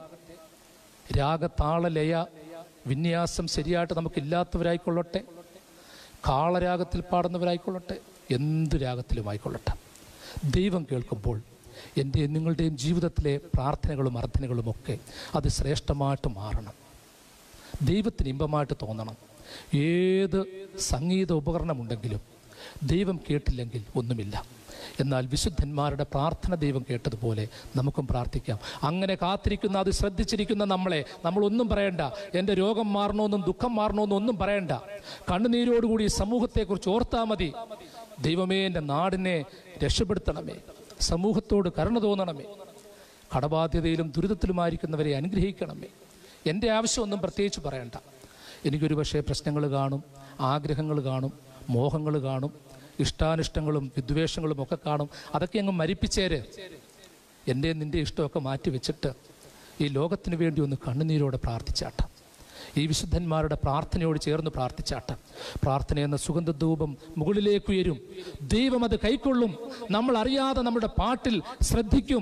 രാഗതാളലയ വിന്യാസം ശരിയായിട്ട് നമുക്കില്ലാത്തവരായിക്കൊള്ളട്ടെ കാളരാഗത്തിൽ പാടുന്നവരായിക്കൊള്ളട്ടെ എന്ത് രാഗത്തിലുമായിക്കൊള്ളട്ടെ ദൈവം കേൾക്കുമ്പോൾ എൻ്റെ നിങ്ങളുടെയും ജീവിതത്തിലെ പ്രാർത്ഥനകളും അർത്ഥനകളും ഒക്കെ അത് ശ്രേഷ്ഠമായിട്ട് മാറണം ദൈവത്തിന് ഇമ്പമായിട്ട് തോന്നണം ഏത് സംഗീത ഉപകരണമുണ്ടെങ്കിലും ദൈവം കേട്ടില്ലെങ്കിൽ ഒന്നുമില്ല എന്നാൽ വിശുദ്ധന്മാരുടെ പ്രാർത്ഥന ദൈവം കേട്ടതുപോലെ നമുക്കും പ്രാർത്ഥിക്കാം അങ്ങനെ കാത്തിരിക്കുന്ന അത് ശ്രദ്ധിച്ചിരിക്കുന്ന നമ്മളെ നമ്മളൊന്നും പറയണ്ട എൻ്റെ രോഗം മാറണമെന്നും ദുഃഖം മാറണമെന്നും ഒന്നും പറയണ്ട കണ്ണുനീരോടുകൂടി ഈ സമൂഹത്തെക്കുറിച്ച് ഓർത്താൽ മതി ദൈവമേ എൻ്റെ നാടിനെ രക്ഷപ്പെടുത്തണമേ സമൂഹത്തോട് കരുണ തോന്നണമേ കടബാധ്യതയിലും ദുരിതത്തിലുമായിരിക്കുന്നവരെ അനുഗ്രഹിക്കണമേ എൻ്റെ ആവശ്യമൊന്നും പ്രത്യേകിച്ച് പറയണ്ട എനിക്കൊരു പക്ഷേ പ്രശ്നങ്ങൾ കാണും ആഗ്രഹങ്ങൾ കാണും മോഹങ്ങൾ കാണും ഇഷ്ടാനിഷ്ടങ്ങളും വിദ്വേഷങ്ങളും ഒക്കെ കാണും അതൊക്കെ അങ്ങ് മരിപ്പിച്ചേര് എൻ്റെ നിൻ്റെ ഇഷ്ടമൊക്കെ മാറ്റി വെച്ചിട്ട് ഈ ലോകത്തിന് വേണ്ടി ഒന്ന് കണ്ണുനീരോടെ പ്രാർത്ഥിച്ചാട്ട ഈ വിശുദ്ധന്മാരുടെ പ്രാർത്ഥനയോട് ചേർന്ന് പ്രാർത്ഥിച്ചാട്ട പ്രാർത്ഥന എന്ന സുഗന്ധധൂപം മുകളിലേക്ക് ഉയരും ദൈവം അത് കൈക്കൊള്ളും നമ്മൾ അറിയാതെ നമ്മുടെ പാട്ടിൽ ശ്രദ്ധിക്കും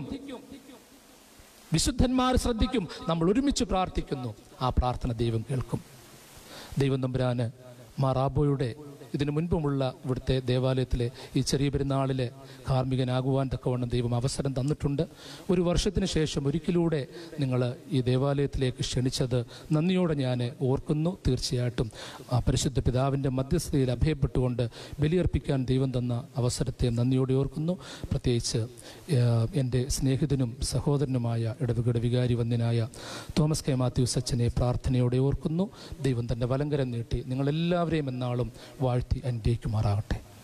വിശുദ്ധന്മാർ ശ്രദ്ധിക്കും നമ്മൾ ഒരുമിച്ച് പ്രാർത്ഥിക്കുന്നു ആ പ്രാർത്ഥന ദൈവം കേൾക്കും ദൈവം തമ്പുരാന് മാറാബോയുടെ ഇതിനു മുൻപുമുള്ള ഇവിടുത്തെ ദേവാലയത്തിലെ ഈ ചെറിയ പെരുന്നാളിലെ കാർമ്മികനാകുവാൻ തക്കവണ്ണം ദൈവം അവസരം തന്നിട്ടുണ്ട് ഒരു വർഷത്തിന് ശേഷം ഒരിക്കലൂടെ നിങ്ങൾ ഈ ദേവാലയത്തിലേക്ക് ക്ഷണിച്ചത് നന്ദിയോടെ ഞാൻ ഓർക്കുന്നു തീർച്ചയായിട്ടും ആ പരിശുദ്ധ പിതാവിൻ്റെ മധ്യസ്ഥതയിൽ അഭയപ്പെട്ടുകൊണ്ട് ബലിയർപ്പിക്കാൻ ദൈവം തന്ന അവസരത്തെ നന്ദിയോടെ ഓർക്കുന്നു പ്രത്യേകിച്ച് ഏഹ്, എൻ്റെ സ്നേഹിതനും സഹോദരനുമായ ഇടവകയുടെ വികാരി വന്യനായ തോമസ് കെ മാത്യൂസ് അച്ഛനെ പ്രാർത്ഥനയോടെ ഓർക്കുന്നു ദൈവം തൻ്റെ വലങ്കരം നീട്ടി നിങ്ങളെല്ലാവരെയും എന്നാളും വാഴ്ത്തി അനുഗ്രഹിക്കുമാറാകട്ടെ